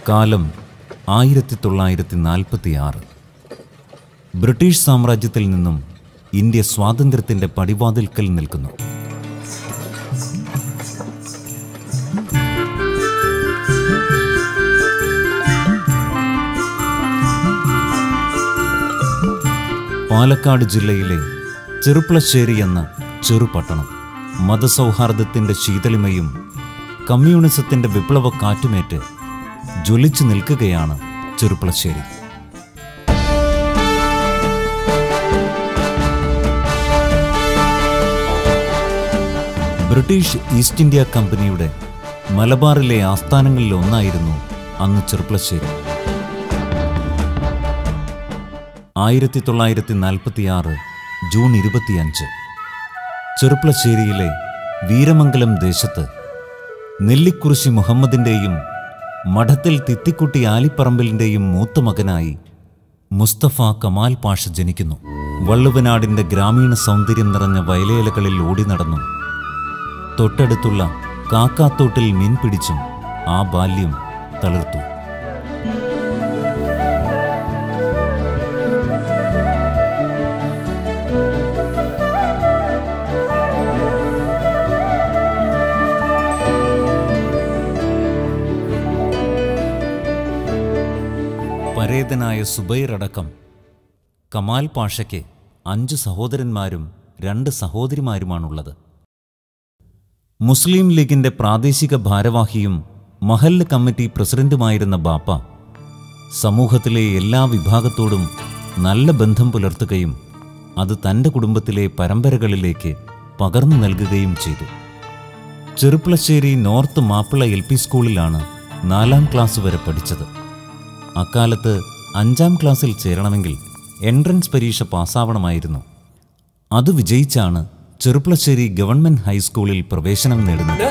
കാലം ആയിരത്തി തൊള്ളായിരത്തി നാൽപ്പത്തി ആറ് ബ്രിട്ടീഷ് സാമ്രാജ്യത്തിൽ നിന്നും ഇന്ത്യ സ്വാതന്ത്ര്യത്തിൻ്റെ പടിവാതിൽക്കൽ നിൽക്കുന്നു പാലക്കാട് ജില്ലയിലെ ചെറുപ്പളശ്ശേരി എന്ന ചെറുപട്ടണം മതസൗഹാർദ്ദത്തിൻ്റെ ശീതളിമയും കമ്മ്യൂണിസത്തിൻ്റെ വിപ്ലവ കാറ്റുമേറ്റ് ജ്വലിച്ചു നിൽക്കുകയാണ് ചെറുപ്പളശ്ശേരി ബ്രിട്ടീഷ് ഈസ്റ്റ് ഇന്ത്യ കമ്പനിയുടെ മലബാറിലെ ആസ്ഥാനങ്ങളിൽ ഒന്നായിരുന്നു അന്ന് ചെറുപ്പളശ്ശേരി ആയിരത്തി തൊള്ളായിരത്തി നാൽപ്പത്തിയാറ് ജൂൺ ഇരുപത്തിയഞ്ച് ചെറുപ്പളശ്ശേരിയിലെ വീരമംഗലം ദേശത്ത് നെല്ലിക്കുറിശി മുഹമ്മദിൻ്റെയും മഠത്തിൽ തിത്തിക്കുട്ടി ആലിപ്പറമ്പലിൻ്റെയും മൂത്ത മകനായി മുസ്തഫ കമാൽ പാഷ ജനിക്കുന്നു വള്ളുവനാടിൻ്റെ ഗ്രാമീണ സൗന്ദര്യം നിറഞ്ഞ വയലേലകളിൽ ഓടി നടന്നും തൊട്ടടുത്തുള്ള കാക്കാത്തോട്ടിൽ മീൻ പിടിച്ചും ആ ബാല്യം തളിർത്തു പരേതനായ സുബൈർ അടക്കം കമാൽ പാഷയ്ക്ക് അഞ്ച് സഹോദരന്മാരും രണ്ട് സഹോദരിമാരുമാണുള്ളത് മുസ്ലിം ലീഗിന്റെ പ്രാദേശിക ഭാരവാഹിയും മഹല്ല് കമ്മിറ്റി പ്രസിഡന്റുമായിരുന്ന ബാപ്പ സമൂഹത്തിലെ എല്ലാ വിഭാഗത്തോടും നല്ല ബന്ധം പുലർത്തുകയും അത് തൻ്റെ കുടുംബത്തിലെ പരമ്പരകളിലേക്ക് പകർന്നു നൽകുകയും ചെയ്തു Cherpulassery north Mappila L P സ്കൂളിലാണ് നാലാം ക്ലാസ് വരെ പഠിച്ചത് അക്കാലത്ത് അഞ്ചാം ക്ലാസ്സിൽ ചേരണമെങ്കിൽ എൻട്രൻസ് പരീക്ഷ പാസ്സാവണമായിരുന്നു അത് വിജയിച്ചാണ് ചെറുപ്പളശ്ശേരി ഗവൺമെന്റ് ഹൈസ്കൂളിൽ പ്രവേശനം നേടുന്നത്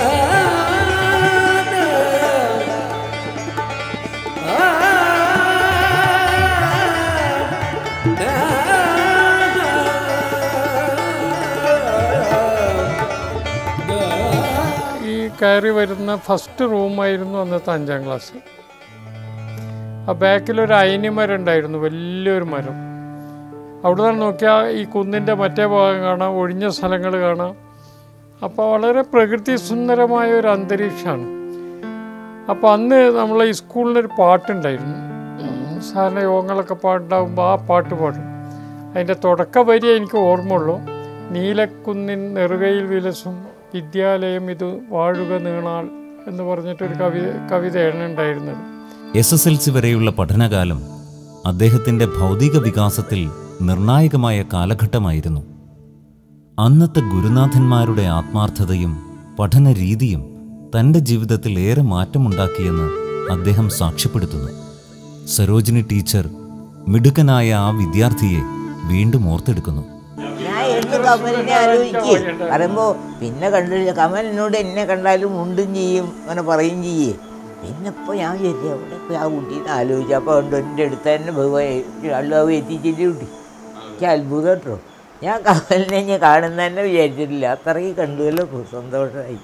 ഈ കയറി വരുന്ന ഫസ്റ്റ് റൂമായിരുന്നു അന്നത്തെ അഞ്ചാം ക്ലാസ് ആ ബാക്കിലൊരു അയിനിമരം ഉണ്ടായിരുന്നു വലിയൊരു മരം അവിടെ നിന്ന് നോക്കിയാൽ ഈ കുന്നിൻ്റെ മറ്റേ ഭാഗം കാണാം ഒഴിഞ്ഞ സ്ഥലങ്ങൾ കാണാം അപ്പോൾ വളരെ പ്രകൃതി സുന്ദരമായ ഒരു അന്തരീക്ഷമാണ് അപ്പോൾ അന്ന് നമ്മളെ ഈ സ്കൂളിലൊരു പാട്ടുണ്ടായിരുന്നു ഉം, സാധാരണ യോഗങ്ങളൊക്കെ പാട്ടുണ്ടാകുമ്പോൾ ആ പാട്ട് പാടും അതിൻ്റെ തുടക്ക വരി എനിക്ക് ഓർമ്മയുള്ളൂ നീലക്കുന്നിൻ നെറുകയിൽ വിലസും വിദ്യാലയം ഇത് വാഴുക നീണാൾ എന്ന് പറഞ്ഞിട്ടൊരു കവിത കവിതയാണ് ഉണ്ടായിരുന്നത് എസ് എസ് എൽ സി വരെയുള്ള പഠനകാലം അദ്ദേഹത്തിൻ്റെ ഭൗതിക വികാസത്തിൽ നിർണായകമായ കാലഘട്ടമായിരുന്നു അന്നത്തെ ഗുരുനാഥന്മാരുടെ ആത്മാർത്ഥതയും പഠന രീതിയും തൻ്റെ ജീവിതത്തിൽ ഏറെ മാറ്റമുണ്ടാക്കിയെന്ന് അദ്ദേഹം സാക്ഷ്യപ്പെടുത്തുന്നു സരോജിനി ടീച്ചർ മിടുക്കനായ ആ വിദ്യാർത്ഥിയെ വീണ്ടും ഓർത്തെടുക്കുന്നു ഞാൻ എന്ത് കമലിനെ ആലോചിക്കേ പറയുമ്പോ പിന്നെ കണ്ടില്ല കമൽ എന്നോട് എന്നെ കണ്ടാലും മുണ്ടും ചെയ്യും അങ്ങനെ പറയും ചെയ്യേ പിന്നെ ഇപ്പോൾ ഞാൻ വിചാരിച്ചു അവിടെ ഇപ്പോൾ ആ കുട്ടീനെ ആലോചിച്ചു അപ്പോൾ ഉണ്ട് എൻ്റെ അടുത്ത് തന്നെ അള്ളാവ് എത്തിച്ചിട്ട് കുട്ടി എനിക്ക് അത്ഭുതം കേട്ടോ ഞാൻ കമലിനെ ഞാൻ കാണുന്ന തന്നെ വിചാരിച്ചിട്ടില്ല അത്രയ്ക്ക് കണ്ടുവല്ലോ സന്തോഷമായി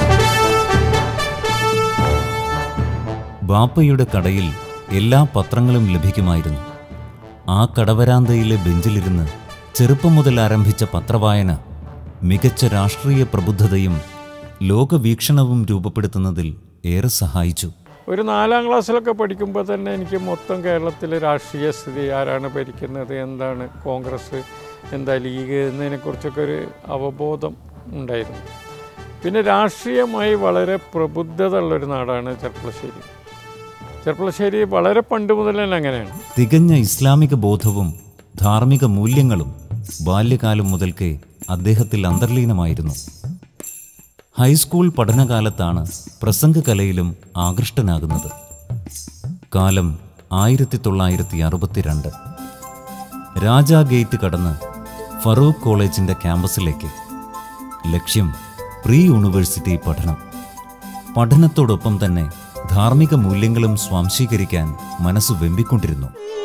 ബാപ്പയുടെ കടയിൽ എല്ലാ പത്രങ്ങളും ലഭിക്കുമായിരുന്നു ആ കടവരാന്തയിലെ ബെഞ്ചിലിരുന്ന് ചെറുപ്പം മുതൽ ആരംഭിച്ച പത്രവായന മികച്ച രാഷ്ട്രീയ പ്രബുദ്ധതയും ലോകവീക്ഷണവും രൂപപ്പെടുത്തുന്നതിൽ ഏറെ സഹായിച്ചു ഒരു നാലാം ക്ലാസ്സിലൊക്കെ പഠിക്കുമ്പോൾ തന്നെ എനിക്ക് മൊത്തം കേരളത്തിലെ രാഷ്ട്രീയ സ്ഥിതി ആരാണ് ഭരിക്കുന്നത് എന്താണ് കോൺഗ്രസ് എന്താ ലീഗ് എന്നതിനെക്കുറിച്ചൊക്കെ ഒരു അവബോധം ഉണ്ടായിരുന്നു പിന്നെ രാഷ്ട്രീയമായി വളരെ പ്രബുദ്ധത ഉള്ളൊരു നാടാണ് ചെർപ്പളശ്ശേരി ചെർപ്പളശ്ശേരി വളരെ പണ്ട് മുതൽ തന്നെ അങ്ങനെയാണ് തികഞ്ഞ ഇസ്ലാമിക ബോധവും ധാർമ്മിക മൂല്യങ്ങളും ബാല്യകാലം മുതൽക്കേ അദ്ദേഹത്തിൽ അന്തർലീനമായിരുന്നു ഹൈസ്കൂൾ പഠനകാലത്താണ് പ്രസംഗകലയിലും ആകൃഷ്ടനാകുന്നത് കാലം ആയിരത്തി തൊള്ളായിരത്തി അറുപത്തിരണ്ട് രാജാ ഗേറ്റ് കടന്ന് ഫറൂഖ് കോളേജിൻ്റെ ക്യാമ്പസിലേക്ക് ലക്ഷ്യം പ്രീ യൂണിവേഴ്സിറ്റി പഠനം പഠനത്തോടൊപ്പം തന്നെ ധാർമ്മിക മൂല്യങ്ങളും സ്വാംശീകരിക്കാൻ മനസ്സ് വെമ്പിക്കൊണ്ടിരുന്നു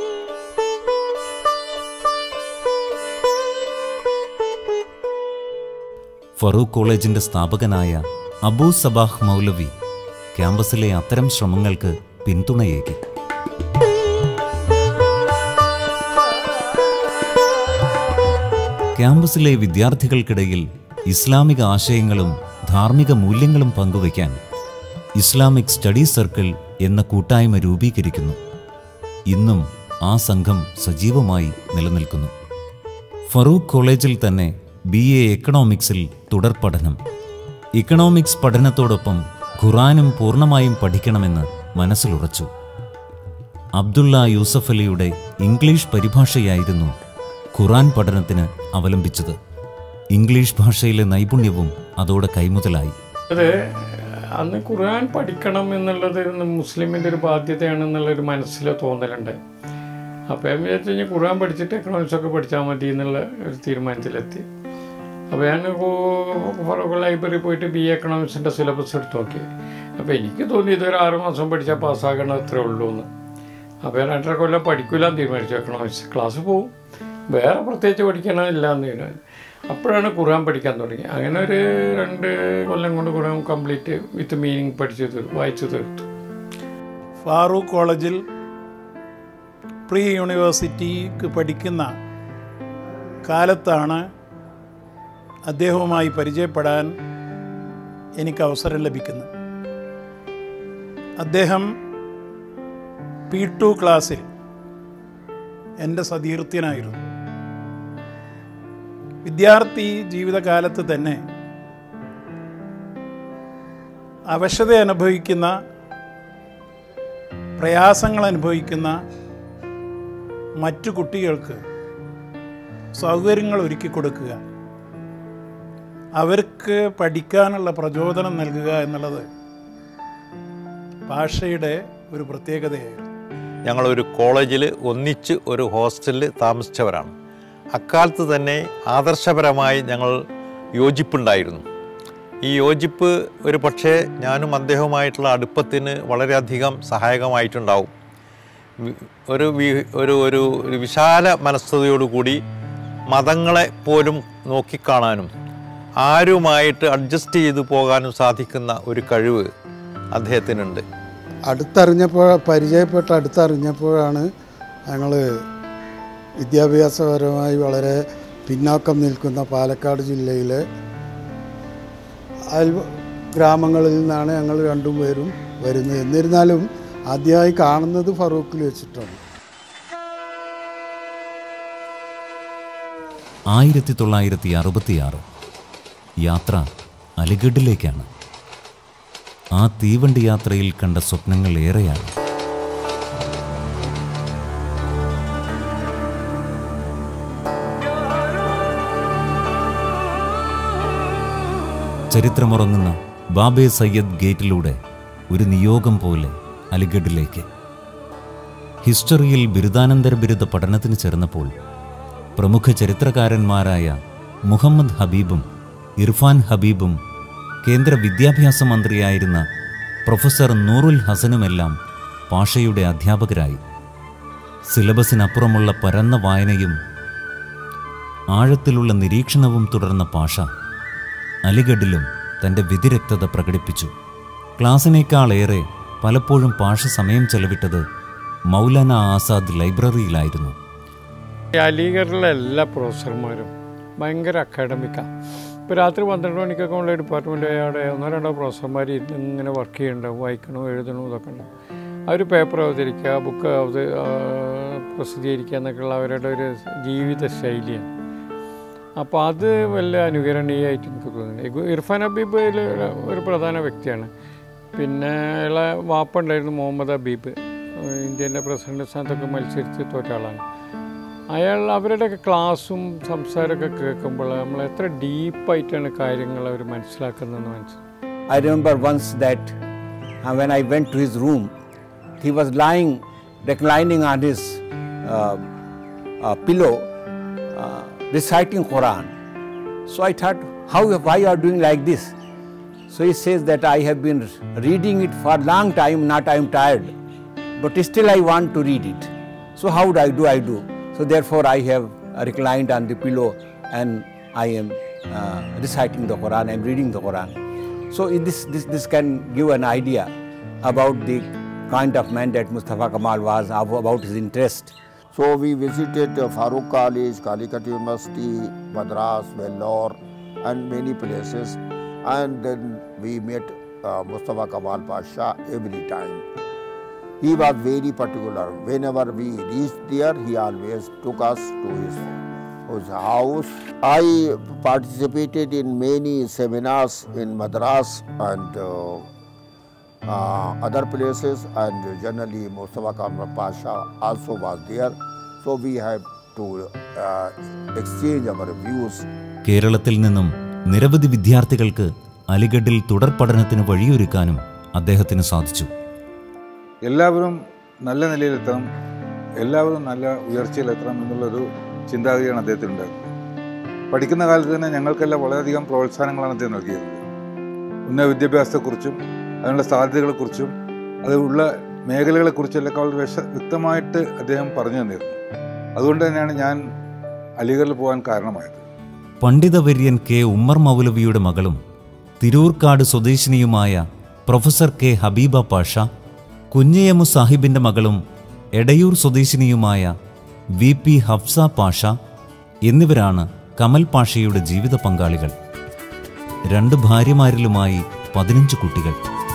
ഫറൂഖ് കോളേജിന്റെ സ്ഥാപകനായ അബൂ സബാഹ് മൗലവി ക്യാമ്പസിലെ അത്തരം ശ്രമങ്ങൾക്ക് പിന്തുണയേകി ക്യാമ്പസിലെ വിദ്യാർത്ഥികൾക്കിടയിൽ ഇസ്ലാമിക ആശയങ്ങളും ധാർമ്മിക മൂല്യങ്ങളും പങ്കുവയ്ക്കാൻ ഇസ്ലാമിക് സ്റ്റഡി സർക്കിൾ എന്ന കൂട്ടായ്മ രൂപീകരിക്കുന്നു ഇന്നും ആ സംഘം സജീവമായി നിലനിൽക്കുന്നു ഫറൂഖ് കോളേജിൽ തന്നെ ബി എ എക്കണോമിക്സിൽ തുടർ പഠനം ഇക്കണോമിക്സ് പഠനത്തോടൊപ്പം ഖുറാനും പൂർണ്ണമായും പഠിക്കണമെന്ന് മനസ്സിലുറച്ചു അബ്ദുള്ള യൂസഫ് അലിയുടെ ഇംഗ്ലീഷ് പരിഭാഷയായിരുന്നു ഖുറാൻ പഠനത്തിന് അവലംബിച്ചത് ഇംഗ്ലീഷ് ഭാഷയിലെ നൈപുണ്യവും അതോടെ കൈമുതലായി അത് അന്ന് ഖുർആൻ പഠിക്കണം എന്നുള്ളത് മുസ്ലിമിൻ്റെ ഒരു ബാധ്യതയാണെന്നുള്ളൊരു മനസ്സിൽ തോന്നലുണ്ട് അപ്പോൾ ഞാൻ വിചാരിച്ചു കഴിഞ്ഞാൽ ഖുർആൻ പഠിച്ചിട്ട് എക്കണോമിക്സ് ഒക്കെ പഠിച്ചാൽ മതി എന്നുള്ള ഒരു തീരുമാനത്തിലെത്തി അപ്പോൾ ഞാൻ ഫറൂഖ് ലൈബ്രറി പോയിട്ട് ബി എ എക്കണോമിക്സിൻ്റെ സിലബസ് എടുത്ത് നോക്കി അപ്പോൾ എനിക്ക് തോന്നി ഇതൊരു ആറ് മാസം പഠിച്ചാൽ പാസ്സാകണം അത്രേ ഉള്ളൂ എന്ന് അപ്പോൾ ഞാൻ രണ്ടര കൊല്ലം പഠിക്കില്ലാന്ന് തീരുമാനിച്ചു എക്കണോമിക്സ് ക്ലാസ് പോവും വേറെ പ്രത്യേകിച്ച് പഠിക്കണമെന്നില്ല എന്ന് തീരുമാനിച്ചു അപ്പോഴാണ് ഖുർആൻ പഠിക്കാൻ തുടങ്ങി അങ്ങനെ ഒരു രണ്ട് കൊല്ലം കൊണ്ട് ഖുർആൻ കംപ്ലീറ്റ് വിത്ത് മീനിങ് പഠിച്ചു തീർത്തു വായിച്ചു തീർത്തു ഫാറൂഖ് കോളേജിൽ പ്രീ യൂണിവേഴ്സിറ്റിക്ക് പഠിക്കുന്ന കാലത്താണ് അദ്ദേഹവുമായി പരിചയപ്പെടാൻ എനിക്ക് അവസരം ലഭിക്കുന്നത് അദ്ദേഹം പി ടു ക്ലാസ്സിൽ എൻ്റെ സതീർത്ഥ്യനായിരുന്നു വിദ്യാർത്ഥി ജീവിതകാലത്ത് തന്നെ അവശത അനുഭവിക്കുന്ന പ്രയാസങ്ങൾ അനുഭവിക്കുന്ന മറ്റു കുട്ടികൾക്ക് സൗകര്യങ്ങൾ ഒരുക്കി കൊടുക്കുക അവർക്ക് പഠിക്കാനുള്ള പ്രചോദനം നൽകുക എന്നുള്ളത് ഭാഷയുടെ ഒരു പ്രത്യേകതയായിരുന്നു ഞങ്ങളൊരു കോളേജിൽ ഒന്നിച്ച് ഒരു ഹോസ്റ്റലിൽ താമസിച്ചവരാണ് അക്കാലത്ത് തന്നെ ആദർശപരമായി ഞങ്ങൾ യോജിപ്പുണ്ടായിരുന്നു ഈ യോജിപ്പ് ഒരു പക്ഷേ ഞാനും അദ്ദേഹവുമായിട്ടുള്ള അടുപ്പത്തിന് വളരെയധികം സഹായകമായിട്ടുണ്ടാവും വി- ഒരു വി- ഒരു ഒരു ഒരു വിശാല മനസ്സതയോടുകൂടി മതങ്ങളെ പോലും നോക്കിക്കാണാനും ആരുമായിട്ട് അഡ്ജസ്റ്റ് ചെയ്തു പോകാനും സാധിക്കുന്ന ഒരു കഴിവ് അദ്ദേഹത്തിനുണ്ട് അടുത്തറിഞ്ഞപ്പോൾ പരിചയപ്പെട്ട് അടുത്തറിഞ്ഞപ്പോഴാണ് ഞങ്ങൾ വിദ്യാഭ്യാസപരമായി വളരെ പിന്നാക്കം നിൽക്കുന്ന പാലക്കാട് ജില്ലയിലെ അയൽ ഗ്രാമങ്ങളിൽ നിന്നാണ് ഞങ്ങൾ രണ്ടും പേരും വരുന്നത് എന്നിരുന്നാലും ആദ്യമായി കാണുന്നത് ഫറൂഖിൽ വെച്ചിട്ടാണ് ആയിരത്തി തൊള്ളായിരത്തി അറുപത്തിയാറ് യാത്ര അലിഗഡിലേക്കാണ് ആ തീവണ്ടി യാത്രയിൽ കണ്ട സ്വപ്നങ്ങൾ ഏറെയാണ് ചരിത്രമുറങ്ങുന്ന ബാബെ സയ്യദ് ഗേറ്റിലൂടെ ഒരു നിയോഗം പോലെ അലിഗഡിലേക്ക് ഹിസ്റ്ററിയിൽ ബിരുദാനന്തര ബിരുദ പഠനത്തിന് ചേർന്നപ്പോൾ പ്രമുഖ ചരിത്രകാരന്മാരായ മുഹമ്മദ് ഹബീബും ഇർഫാൻ ഹബീബും കേന്ദ്ര വിദ്യാഭ്യാസ മന്ത്രിയായിരുന്ന പ്രൊഫസർ നൂറുൽ ഹസനുമെല്ലാം പാഷയുടെ അധ്യാപകരായി സിലബസിനപ്പുറമുള്ള പരന്ന വായനയും ആഴത്തിലുള്ള നിരീക്ഷണവും തുടർന്ന പാഷ അലിഗഡിലും തൻ്റെ വിധിരക്തത പ്രകടിപ്പിച്ചു ക്ലാസ്സിനേക്കാളേറെ പലപ്പോഴും പാഷ സമയം ചെലവിട്ടത് മൗലാന ആസാദ് ലൈബ്രറിയിലായിരുന്നു ഈ അലീഗറിലെ എല്ലാ പ്രൊഫസർമാരും ഭയങ്കര അക്കാഡമിക്കാണ് ഇപ്പോൾ രാത്രി പന്ത്രണ്ട് മണിക്കൊക്കെ ഉള്ള ഡിപ്പാർട്ട്മെൻറ്റ് അവിടെ ഒന്നോ രണ്ടോ പ്രൊഫസർമാർ ഇരുന്ന് ഇങ്ങനെ വർക്ക് ചെയ്യണ്ടാവും വായിക്കണോ എഴുതണോ ഇതൊക്കെ ഉണ്ടാവും അവർ പേപ്പർ അവതരിക്കുക ബുക്ക് അവത ആ, പ്രസിദ്ധീകരിക്കുക എന്നൊക്കെയുള്ള അവരുടെ ഒരു ജീവിത ശൈലിയാണ് അപ്പോൾ അത് വല്ല അനുകരണീയമായിട്ട് എനിക്ക് തോന്നുന്നു ഇഗു- ഇർഫാൻ ഹബീബ് അതിൽ ഒരു- ഒരു പ്രധാന വ്യക്തിയാണ് പിന്നെ അയാളെ വാപ്പ ഉണ്ടായിരുന്നു മുഹമ്മദ് ഹബീബ് ഇന്ത്യൻ്റെ പ്രസിഡന്റ് സ്ഥാനത്തൊക്കെ മത്സരിച്ച് തോറ്റ ആളാണ് അയാൾ അവരുടെയൊക്കെ ക്ലാസ്സും സംസാരമൊക്കെ കേൾക്കുമ്പോൾ നമ്മൾ എത്ര ഡീപ്പായിട്ടാണ് കാര്യങ്ങൾ അവർ മനസ്സിലാക്കുന്നതെന്ന് മനസ്സിലാക്കും I remember once that uh, when I went to his room, he was lying, reclining on his uh, uh, pillow, uh, reciting Quran. So I thought, how, why you are doing like this? So he says that I have been reading it for a long time, not I am tired, but still I want to read it. So how do I do? I do. So therefore I have reclined on the pillow and I am uh, reciting the Quran, I am reading the Quran. So it- this, this, this can give an idea about the kind of man that Mustafa Kamal was, ab- about his interest. So we visited uh, Farooq College, Calicut University, Madras, Vellore, and many places. And then we met uh, Mustafa Kamal Pasha every time. He was very particular. Whenever we reached there, he always took us to his, his house. I participated in many seminars in Madras and uh, uh, other places and generally Mustafa Kamal Pasha also was there. So we have to uh, exchange our views. കേരളത്തിൽ നിന്നും നിരവധി വിദ്യാർത്ഥികൾക്ക് അലിഗഡിൽ തുടർ പഠനത്തിന് വഴിയൊരുക്കാനും അദ്ദേഹത്തിന് സാധിച്ചു എല്ലാവരും നല്ല നിലയിലെത്തണം എല്ലാവരും നല്ല ഉയർച്ചയിലെത്തണം എന്നുള്ളൊരു ചിന്താഗതിയാണ് അദ്ദേഹത്തിനുണ്ടായിരുന്നത് പഠിക്കുന്ന കാലത്ത് തന്നെ ഞങ്ങൾക്കെല്ലാം വളരെയധികം പ്രോത്സാഹനങ്ങളാണ് അദ്ദേഹം നൽകിയത് ഉന്നത വിദ്യാഭ്യാസത്തെക്കുറിച്ചും അതിനുള്ള സാധ്യതകളെക്കുറിച്ചും അത് ഉള്ള മേഖലകളെക്കുറിച്ചെല്ലാം വളരെ വ്യക്ത- വ്യക്തമായിട്ട് അദ്ദേഹം പറഞ്ഞു തന്നിരുന്നു അതുകൊണ്ട് തന്നെയാണ് ഞാൻ അലിഗറിൽ പോകാൻ കാരണമായത് പണ്ഡിതവര്യൻ കെ ഉമ്മർ മൗലവിയുടെ മകളും തിരൂർക്കാട് സ്വദേശിനിയുമായ പ്രൊഫസർ കെ ഹബീബ പാഷ കുഞ്ഞയമ്മു സാഹിബിന്റെ മകളും എടയൂർ സ്വദേശിനിയുമായ വി പി ഹഫ്സ പാഷ എന്നിവരാണ് കമൽ പാഷയുടെ ജീവിത പങ്കാളികൾ രണ്ട് ഭാര്യമാരിലുമായി പതിനഞ്ച് കുട്ടികൾ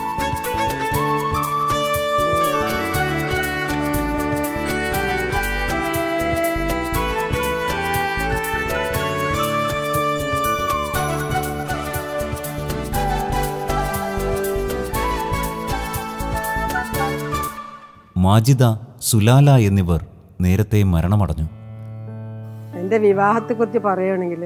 മാജിദ സുലാല എന്നിവർ നേരത്തെ മരണമടഞ്ഞു എൻ്റെ വിവാഹത്തെക്കുറിച്ച് പറയുകയാണെങ്കിൽ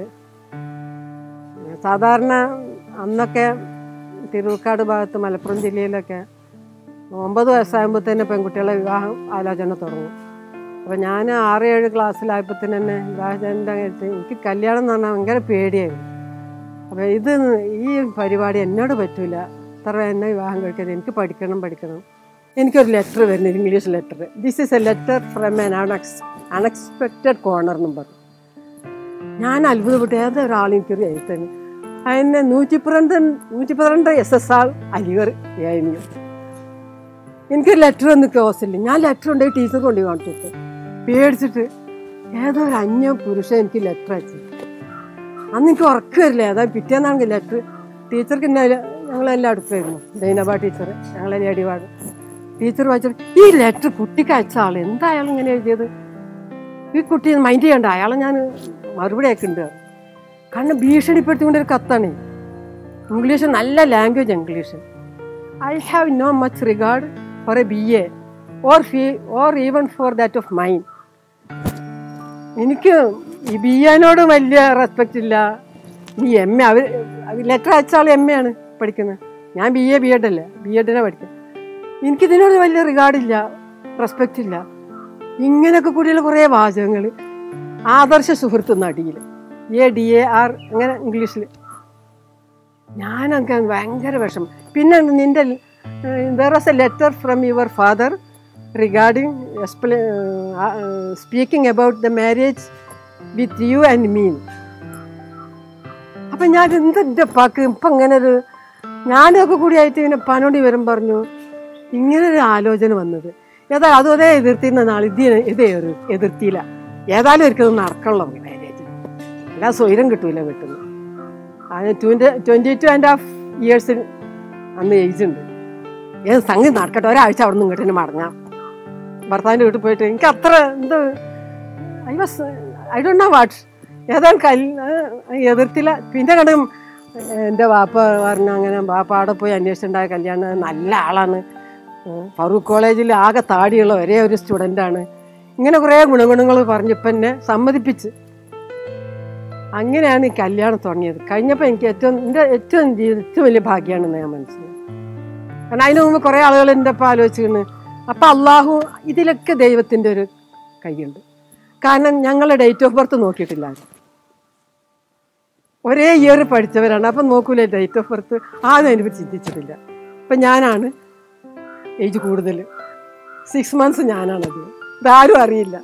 സാധാരണ അന്നൊക്കെ തിരൂർക്കാട് ഭാഗത്ത് മലപ്പുറം ജില്ലയിലൊക്കെ ഒമ്പത് വയസ്സാകുമ്പോൾ തന്നെ പെൺകുട്ടികളെ വിവാഹം ആലോചന തുടങ്ങും അപ്പോൾ ഞാൻ ആറ് ഏഴ് ക്ലാസ്സിലായപ്പോൾ തന്നെ വിവാഹത്തിൻ്റെ എനിക്ക് കല്യാണം എന്ന് പറഞ്ഞാൽ ഭയങ്കര പേടിയായിരുന്നു അപ്പോൾ ഇത് ഈ പരിപാടി എന്നോട് പറ്റൂല അത്ര എന്നെ വിവാഹം കഴിക്കാൻ എനിക്ക് പഠിക്കണം പഠിക്കണം എനിക്കൊരു ലെറ്റർ വരുന്നത് English letter this is a letter from an അണക്സ് അൺഎക്സ്പെക്റ്റഡ് കോർണർ എന്ന് പറഞ്ഞു ഞാൻ അത്ഭുതപ്പെട്ടു ഏതൊരാൾ എനിക്കൊരു എഴുത്തന് അതിനെ നൂറ്റി പന്ത്രണ്ട് നൂറ്റി പന്ത്രണ്ട് എസ് എസ് ആർ അലിവർ ആയിരുന്നു എനിക്കൊരു ലെറ്റർ ഒന്നും ക്ലോസില്ല ഞാൻ ലെറ്റർ കൊണ്ടുപോയി ടീച്ചർ കൊണ്ടുപോയി കാണിച്ചു കൊടുത്തു പേടിച്ചിട്ട് ഏതോ ഒരു അന്യ പുരുഷൻ എനിക്ക് ലെറ്റർ അയച്ചു അന്ന് എനിക്ക് ഉറക്കം വരില്ല അതാ പിറ്റേന്നാണെങ്കിൽ ലെറ്റർ ടീച്ചർക്ക് എന്നെ ഞങ്ങളെല്ലാം അടുത്തായിരുന്നു ദൈനബ ടീച്ചർ ഞങ്ങളെ ലേഡിവാട് ടീച്ചർ വായിച്ചിട്ട് ഈ ലെറ്റർ കുട്ടിക്ക് അയച്ച ആൾ എന്താ അയാൾ ഇങ്ങനെ എഴുതിയത് ഈ കുട്ടി മൈൻഡ് ചെയ്യണ്ട അയാളെ ഞാൻ മറുപടി അയക്കുന്നുണ്ട് കാരണം ഭീഷണിപ്പെടുത്തിക്കൊണ്ടൊരു കത്താണ് ഇംഗ്ലീഷ് നല്ല language English I have no much regard for a B A or fee or even for that of mine എനിക്ക് ഈ ബി എനോട് വലിയ റെസ്പെക്റ്റ് ഇല്ല ഈ എം എ അവർ ലെറ്റർ അയച്ച ആൾ എം എ ആണ് പഠിക്കുന്നത് ഞാൻ ബി എ ബി എഡ് അല്ലേ ബി എഡിനെ പഠിക്കുന്നത് എനിക്കിതിനോട് വലിയ റിഗാർഡില്ല റെസ്പെക്റ്റ് ഇല്ല ഇങ്ങനെയൊക്കെ കൂടിയുള്ള കുറേ വാചകങ്ങൾ ആദർശ സുഹൃത്ത് നടിയിൽ എ ഡി എ ആർ അങ്ങനെ ഇംഗ്ലീഷിൽ ഞാനൊക്കെ ഭയങ്കര വിഷമം പിന്നെ നിൻ്റെ there was a letter from your father regarding speaking about the marriage with you and me അപ്പം ഞാൻ എന്തെൻ്റെ പാക്ക് ഇപ്പം ഇങ്ങനെ ഒരു ഞാനൊക്കെ കൂടിയായിട്ട് ഇങ്ങനെ പനോടി വരും പറഞ്ഞു ഇങ്ങനെ ഒരു ആലോചന വന്നത് ഏതാ അതും അതേ എതിർത്തിരുന്ന നാൾ ഇത് ഇതേ ഒരു എതിർത്തിയില്ല ഏതായാലും ഒരിക്കലും നടക്കണല്ലോ മാരേജ് എല്ലാ സ്വൈരം കിട്ടൂല കിട്ടുന്നു അതിന് twenty twenty two and half years അന്ന് ഏജ് ഉണ്ട് ഏത് സംഗതി നടക്കട്ടെ ഒരാഴ്ച അവിടെ നിന്ന് ഇങ്ങോട്ട് തന്നെ മടങ്ങാം ഭർത്താവിൻ്റെ വീട്ടിൽ പോയിട്ട് എനിക്ക് അത്ര എന്ത് I was I don't know what ഏതായാലും കല് എതിർത്തില്ല പിന്നെ കണ്ടും എൻ്റെ വാപ്പ പറഞ്ഞു അങ്ങനെ വാപ്പ അവിടെ പോയി അന്വേഷിച്ചിട്ടുണ്ടായ കല്യാണം നല്ല ആളാണ് ഉം, ഫറൂഖ് കോളേജിൽ ആകെ താടിയുള്ള ഒരേ ഒരു സ്റ്റുഡൻ്റാണ് ഇങ്ങനെ കുറേ ഗുണഗുണങ്ങൾ പറഞ്ഞപ്പോൾ എന്നെ സമ്മതിപ്പിച്ച് അങ്ങനെയാണ് ഈ കല്യാണം തുടങ്ങിയത് കഴിഞ്ഞപ്പോൾ എനിക്ക് ഏറ്റവും എൻ്റെ ഏറ്റവും ജീവിതത്തിൽ ഏറ്റവും വലിയ ഭാഗ്യമാണെന്ന് ഞാൻ മനസ്സിലായി കാരണം അതിന് മുമ്പ് കുറേ ആളുകൾ എൻ്റെ ഒപ്പം ആലോചിച്ചിരുന്നു അപ്പം അള്ളാഹു ഇതിലൊക്കെ ദൈവത്തിൻ്റെ ഒരു കൈയുണ്ട് കാരണം ഞങ്ങളുടെ ഡേറ്റ് ഓഫ് ബർത്ത് നോക്കിയിട്ടില്ല ആരും. ഒരേ ഇയർ പഠിച്ചവരാണ് അപ്പം നോക്കൂലേ ഡേറ്റ് ഓഫ് ബർത്ത് ആരും അതിനെപ്പറ്റി ചിന്തിച്ചിട്ടില്ല അപ്പം ഞാനാണ് ഏജ് കൂടുതൽ സിക്സ് മന്ത്സ് ഞാനാണത് ഇതാരും അറിയില്ല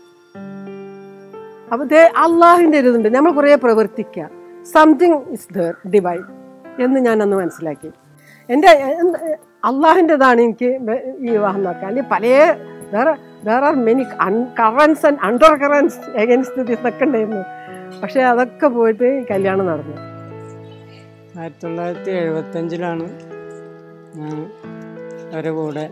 അപ്പം ദേ അള്ളാഹിൻ്റെ ഒരു ഇതുണ്ട് നമ്മൾ കുറേ പ്രവർത്തിക്കുക സംതിങ് ഇസ് ദർ ഡിവൈൻ എന്ന് ഞാൻ അന്ന് മനസ്സിലാക്കി എൻ്റെ എന്ത് അള്ളാഹിൻ്റെതാണ് എനിക്ക് വെ- ഈ വിവാഹം നടക്കുക അല്ലെങ്കിൽ പല വേറെ വേറെ are many currents and undercurrents against ഇതൊക്കെ ഉണ്ടായിരുന്നു പക്ഷേ അതൊക്കെ പോയിട്ട് ഈ കല്യാണം നടന്നു ആയിരത്തി തൊള്ളായിരത്തി എഴുപത്തഞ്ചിലാണ് ഞാൻ അവരുടെ കൂടെ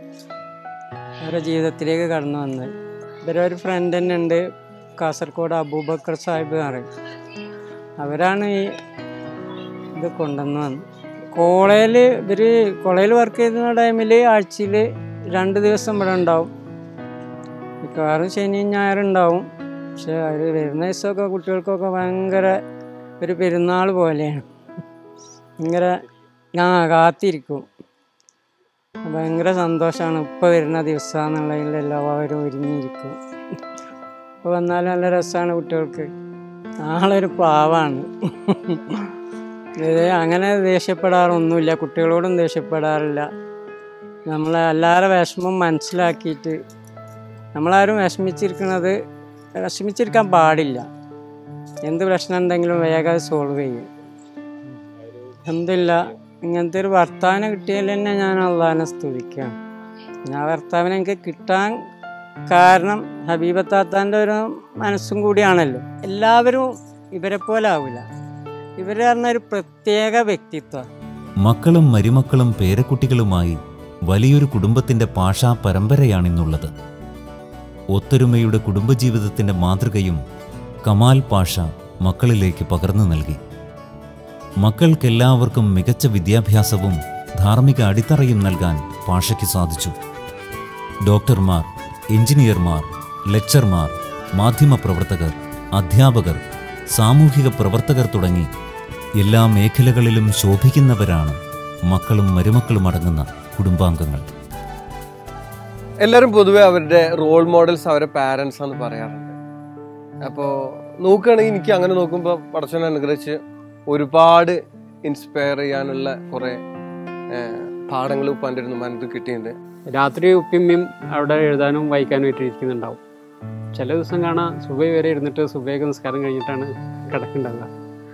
അവരുടെ ജീവിതത്തിലേക്ക് കടന്നു വന്നത് ഇവരെ ഒരു ഫ്രണ്ട് തന്നെ ഉണ്ട് കാസർഗോഡ് അബൂബക്കർ സാഹിബ് എന്ന് പറയും അവരാണ് ഈ ഇത് കൊണ്ടുവന്ന് വന്നത് കോളേജിൽ ഇവർ കോളേജിൽ വർക്ക് ചെയ്യുന്ന ടൈമിൽ ആഴ്ചയിൽ രണ്ട് ദിവസം ഇവിടെ ഉണ്ടാവും മിക്കവാറും ശനിയും ഞായറും ഉണ്ടാവും പക്ഷെ അവർ വരുന്ന ദിവസമൊക്കെ കുട്ടികൾക്കൊക്കെ ഭയങ്കര ഒരു പെരുന്നാൾ പോലെയാണ് ഭയങ്കര ആ കാത്തിരിക്കും ഭയങ്കര സന്തോഷമാണ് ഇപ്പം വരുന്ന ദിവസമാണെന്നുള്ളതിൽ എല്ലാവരും ഒരുങ്ങിയിരിക്കും ഇപ്പോൾ വന്നാൽ നല്ല രസമാണ് കുട്ടികൾക്ക് ആളൊരു പാവാണ് ഇത് അങ്ങനെ ദേഷ്യപ്പെടാറൊന്നുമില്ല കുട്ടികളോടും ദേഷ്യപ്പെടാറില്ല നമ്മളെ എല്ലാവരുടെ വിഷമം മനസ്സിലാക്കിയിട്ട് നമ്മളാരും വിഷമിച്ചിരിക്കുന്നത് വിഷമിച്ചിരിക്കാൻ പാടില്ല എന്ത് പ്രശ്നം ഉണ്ടെങ്കിലും വേഗം സോൾവ് ചെയ്യും എന്തില്ല ഇങ്ങനത്തെ ഒരു ഭർത്താവിനെ കിട്ടിയാൽ തന്നെ ഞാൻ അള്ളാഹിനെ സ്തുതിക്കുകയാണ് ഞാൻ ഭർത്താവിനെ എനിക്ക് കിട്ടാൻ കാരണം ഹബീബത്താത്താൻ്റെ ഒരു മനസ്സും കൂടിയാണല്ലോ എല്ലാവരും ഇവരെ പോലെ ആവില്ല ഇവർ പറഞ്ഞ ഒരു പ്രത്യേക വ്യക്തിത്വം മക്കളും മരുമക്കളും പേരക്കുട്ടികളുമായി വലിയൊരു കുടുംബത്തിന്റെ പാഷാ പരമ്പരയാണിന്നുള്ളത് ഒത്തൊരുമയുടെ കുടുംബജീവിതത്തിന്റെ മാതൃകയും കമാൽ പാഷ മക്കളിലേക്ക് പകർന്നു നൽകി മക്കൾക്കെല്ലാവർക്കും മികച്ച വിദ്യാഭ്യാസവും ധാർമ്മിക അടിത്തറയും നൽകാൻ പാഷയ്ക്ക് സാധിച്ചു ഡോക്ടർമാർ എഞ്ചിനീയർമാർ ലെക്ചർമാർ മാധ്യമപ്രവർത്തകർ അധ്യാപകർ സാമൂഹിക പ്രവർത്തകർ തുടങ്ങി എല്ലാ മേഖലകളിലും ശോഭിക്കുന്നവരാണ് മക്കളും മരുമക്കളും അടങ്ങുന്ന കുടുംബാംഗങ്ങൾ എല്ലാവരും പൊതുവെ അവരുടെ റോൾ മോഡൽസ് അവരെ പാരൻസ് ആണെന്ന് പറയാറുണ്ട് അപ്പോൾ നോക്കുകയാണെങ്കിൽ എനിക്ക് അങ്ങനെ നോക്കുമ്പോൾ പടച്ചോനെ അനുഗ്രഹിച്ച് ഒരുപാട് ഇൻസ്പയർ ചെയ്യാനുള്ള കുറേ പാഠങ്ങൾ ഉപ്പാൻ്റെ ഒരു മനസ്സിൽ കിട്ടിയിട്ടുണ്ട് രാത്രി ഉപ്പിമ്മയും അവിടെ എഴുതാനും വായിക്കാനും ആയിട്ട് ഇരിക്കുന്നുണ്ടാവും ചില ദിവസം കാണാം സുബൈ വരെ ഇരുന്നിട്ട് സുബൈക്ക് നിസ്കാരം കഴിഞ്ഞിട്ടാണ് കിടക്കുന്നുണ്ടാവുക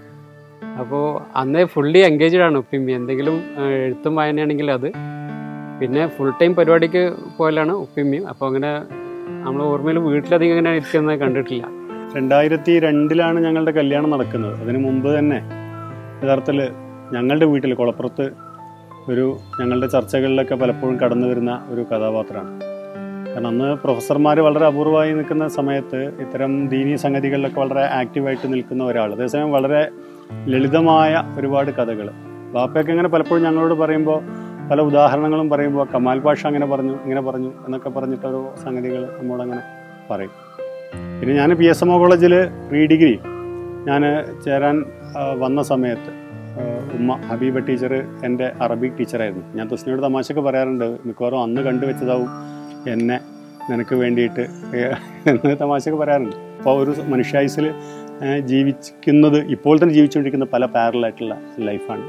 അപ്പോൾ അന്നേ ഫുള്ളി എൻഗേജ്ഡ് ആണ് ഉപ്പിമ്മി എന്തെങ്കിലും ആ, എഴുത്തും വായനയാണെങ്കിൽ അത് പിന്നെ ഫുൾ ടൈം പരിപാടിക്ക് പോലാണ് ഉപ്പിമ്മയും അപ്പോൾ അങ്ങനെ നമ്മൾ ഓർമ്മയിൽ വീട്ടിലധികം ഇങ്ങനെ ഇരിക്കുന്നത് കണ്ടിട്ടില്ല രണ്ടായിരത്തി രണ്ടിലാണ് ഞങ്ങളുടെ കല്യാണം നടക്കുന്നത് അതിനു മുമ്പ് തന്നെ യഥാർത്ഥത്തിൽ ഞങ്ങളുടെ വീട്ടിൽ കുളപ്പുറത്ത് ഒരു ഞങ്ങളുടെ ചർച്ചകളിലൊക്കെ പലപ്പോഴും കടന്നു വരുന്ന ഒരു കഥാപാത്രമാണ് കാരണം അന്ന് പ്രൊഫസർമാർ വളരെ അപൂർവമായി നിൽക്കുന്ന സമയത്ത് ഇത്തരം ദീനീ സംഗതികളിലൊക്കെ വളരെ ആക്റ്റീവായിട്ട് നിൽക്കുന്ന ഒരാൾ അതേസമയം വളരെ ലളിതമായ ഒരുപാട് കഥകൾ ബാപ്പയൊക്കെ ഇങ്ങനെ പലപ്പോഴും ഞങ്ങളോട് പറയുമ്പോൾ പല ഉദാഹരണങ്ങളും പറയുമ്പോൾ കമാൽ പാഷ അങ്ങനെ പറഞ്ഞു ഇങ്ങനെ പറഞ്ഞു എന്നൊക്കെ പറഞ്ഞിട്ടൊരു സംഗതികൾ നമ്മളോടങ്ങനെ പറയും പിന്നെ ഞാൻ പി എസ് എം ഒ കോളേജിൽ പ്രീ ഡിഗ്രി ഞാൻ ചേരാൻ ആ, വന്ന സമയത്ത് ആ, ഉമ്മ ഹബീബ ടീച്ചർ എൻ്റെ അറബിക് ടീച്ചറായിരുന്നു ഞാൻ തുസ്നയോട് തമാശയൊക്കെ പറയാറുണ്ട് മിക്കവാറും അന്ന് കണ്ടുവച്ചതാവും എന്നെ നിനക്ക് വേണ്ടിയിട്ട് ഏ, എന്ന് തമാശയൊക്കെ പറയാറുണ്ട് അപ്പോൾ ഒരു മനുഷ്യായുസിൽ ജീവിക്കുന്നത് ഇപ്പോൾ തന്നെ ജീവിച്ചുകൊണ്ടിരിക്കുന്ന പല പാരലായിട്ടുള്ള ലൈഫാണ്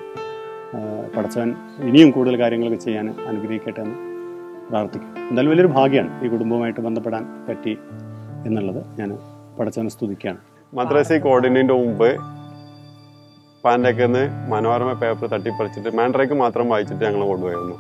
പടച്ചവൻ ഇനിയും കൂടുതൽ കാര്യങ്ങളൊക്കെ ചെയ്യാൻ അനുഗ്രഹിക്കട്ടെ എന്ന് പ്രാർത്ഥിക്കും എന്തായാലും വലിയൊരു ഭാഗ്യമാണ് ഈ കുടുംബവുമായിട്ട് ബന്ധപ്പെടാൻ പറ്റി എന്നുള്ളത് ഞാൻ പടച്ചവനെ സ്തുതിക്കുകയാണ് മദ്രസയിൽ കോർഡിനേറ്റിന് മുമ്പ് പാൻ്റെയൊക്കെ നിന്ന് മനോരമ പേപ്പർ തട്ടിപ്പറിച്ചിട്ട് മാൻഡ്രേക്ക് മാത്രം വായിച്ചിട്ട് ഞങ്ങൾ കൊണ്ടുപോയിരുന്നു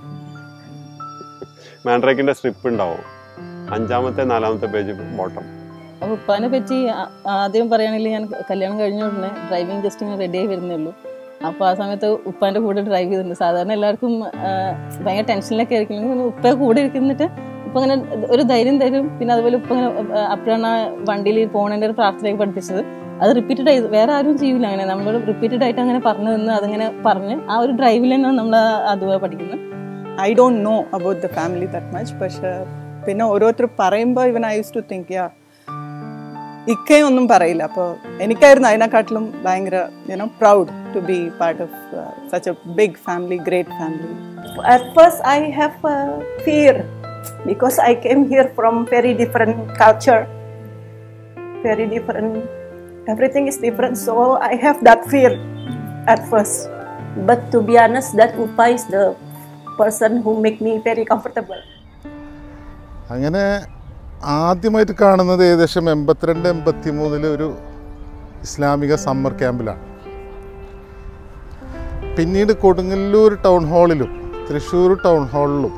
മാൻഡ്രേക്കിന്റെ സ്ട്രിപ്പ് ഉണ്ടാവും അഞ്ചാമത്തെ നാലാമത്തെ പേജ് ബോട്ടം അപ്പോൾ ഉപ്പാനെ പറ്റി ആ- ആദ്യം പറയുകയാണെങ്കിൽ ഞാൻ കല്യാണം കഴിഞ്ഞ ഉടനെ ഡ്രൈവിംഗ് ജസ്റ്റ് ഇങ്ങനെ റെഡി ആയി വരുന്നേ ഉള്ളൂ അപ്പോൾ ആ സമയത്ത് ഉപ്പാൻ്റെ കൂടെ ഡ്രൈവ് ചെയ്തിട്ടുണ്ട് സാധാരണ എല്ലാവർക്കും ആ, ഭയങ്കര ടെൻഷനിലൊക്കെ ആയിരിക്കും ഇങ്ങനെ ഉപ്പ കൂടെ ഇരിക്കുന്നിട്ട് ഉപ്പ ഇങ്ങനെ ഒരു ധൈര്യം തരും പിന്നെ അതുപോലെ ഉപ്പ ഇങ്ങനെ ആ, അപ്പോഴാണ് ആ വണ്ടിയിൽ പോണതിൻ്റെ ഒരു പ്രാർത്ഥനയൊക്കെ പഠിപ്പിച്ചത് അത് റിപ്പീറ്റഡ് ആയി വേറെ ആരും ചെയ്യില്ല അങ്ങനെ നമ്മൾ റിപ്പീറ്റഡ് ആയിട്ട് അങ്ങനെ പറഞ്ഞു നിന്ന് അതിങ്ങനെ പറഞ്ഞ് ആ ഒരു ഡ്രൈവിൽ തന്നെയാണ് നമ്മൾ അതുപോലെ പഠിക്കുന്നത് I don't know about the family that much പക്ഷെ പിന്നെ ഓരോരുത്തർ പറയുമ്പോൾ even I use to think yeah ഇക്കയും ഒന്നും പറയില്ല അപ്പോൾ എനിക്കായിരുന്നു അതിനെക്കാട്ടിലും ഭയങ്കര you know proud to be part of such a big family great family At first, I have uh, fear because I came here from very different culture, very different. Everything is different, so I have that fear at first. But to be honest, that Upa is the person who make me very comfortable. അങ്ങനെ ആദ്യമായിട്ട് കാണുന്നത് ഏകദേശം എൺപത്തിരണ്ട് എൺപത്തി മൂന്നിൽ ഒരു ഇസ്ലാമിക summer ക്യാമ്പിലാണ് പിന്നീട് കൊടുങ്ങല്ലൂർ ടൗൺ ഹാളിലും തൃശ്ശൂർ ടൗൺ ഹാളിലും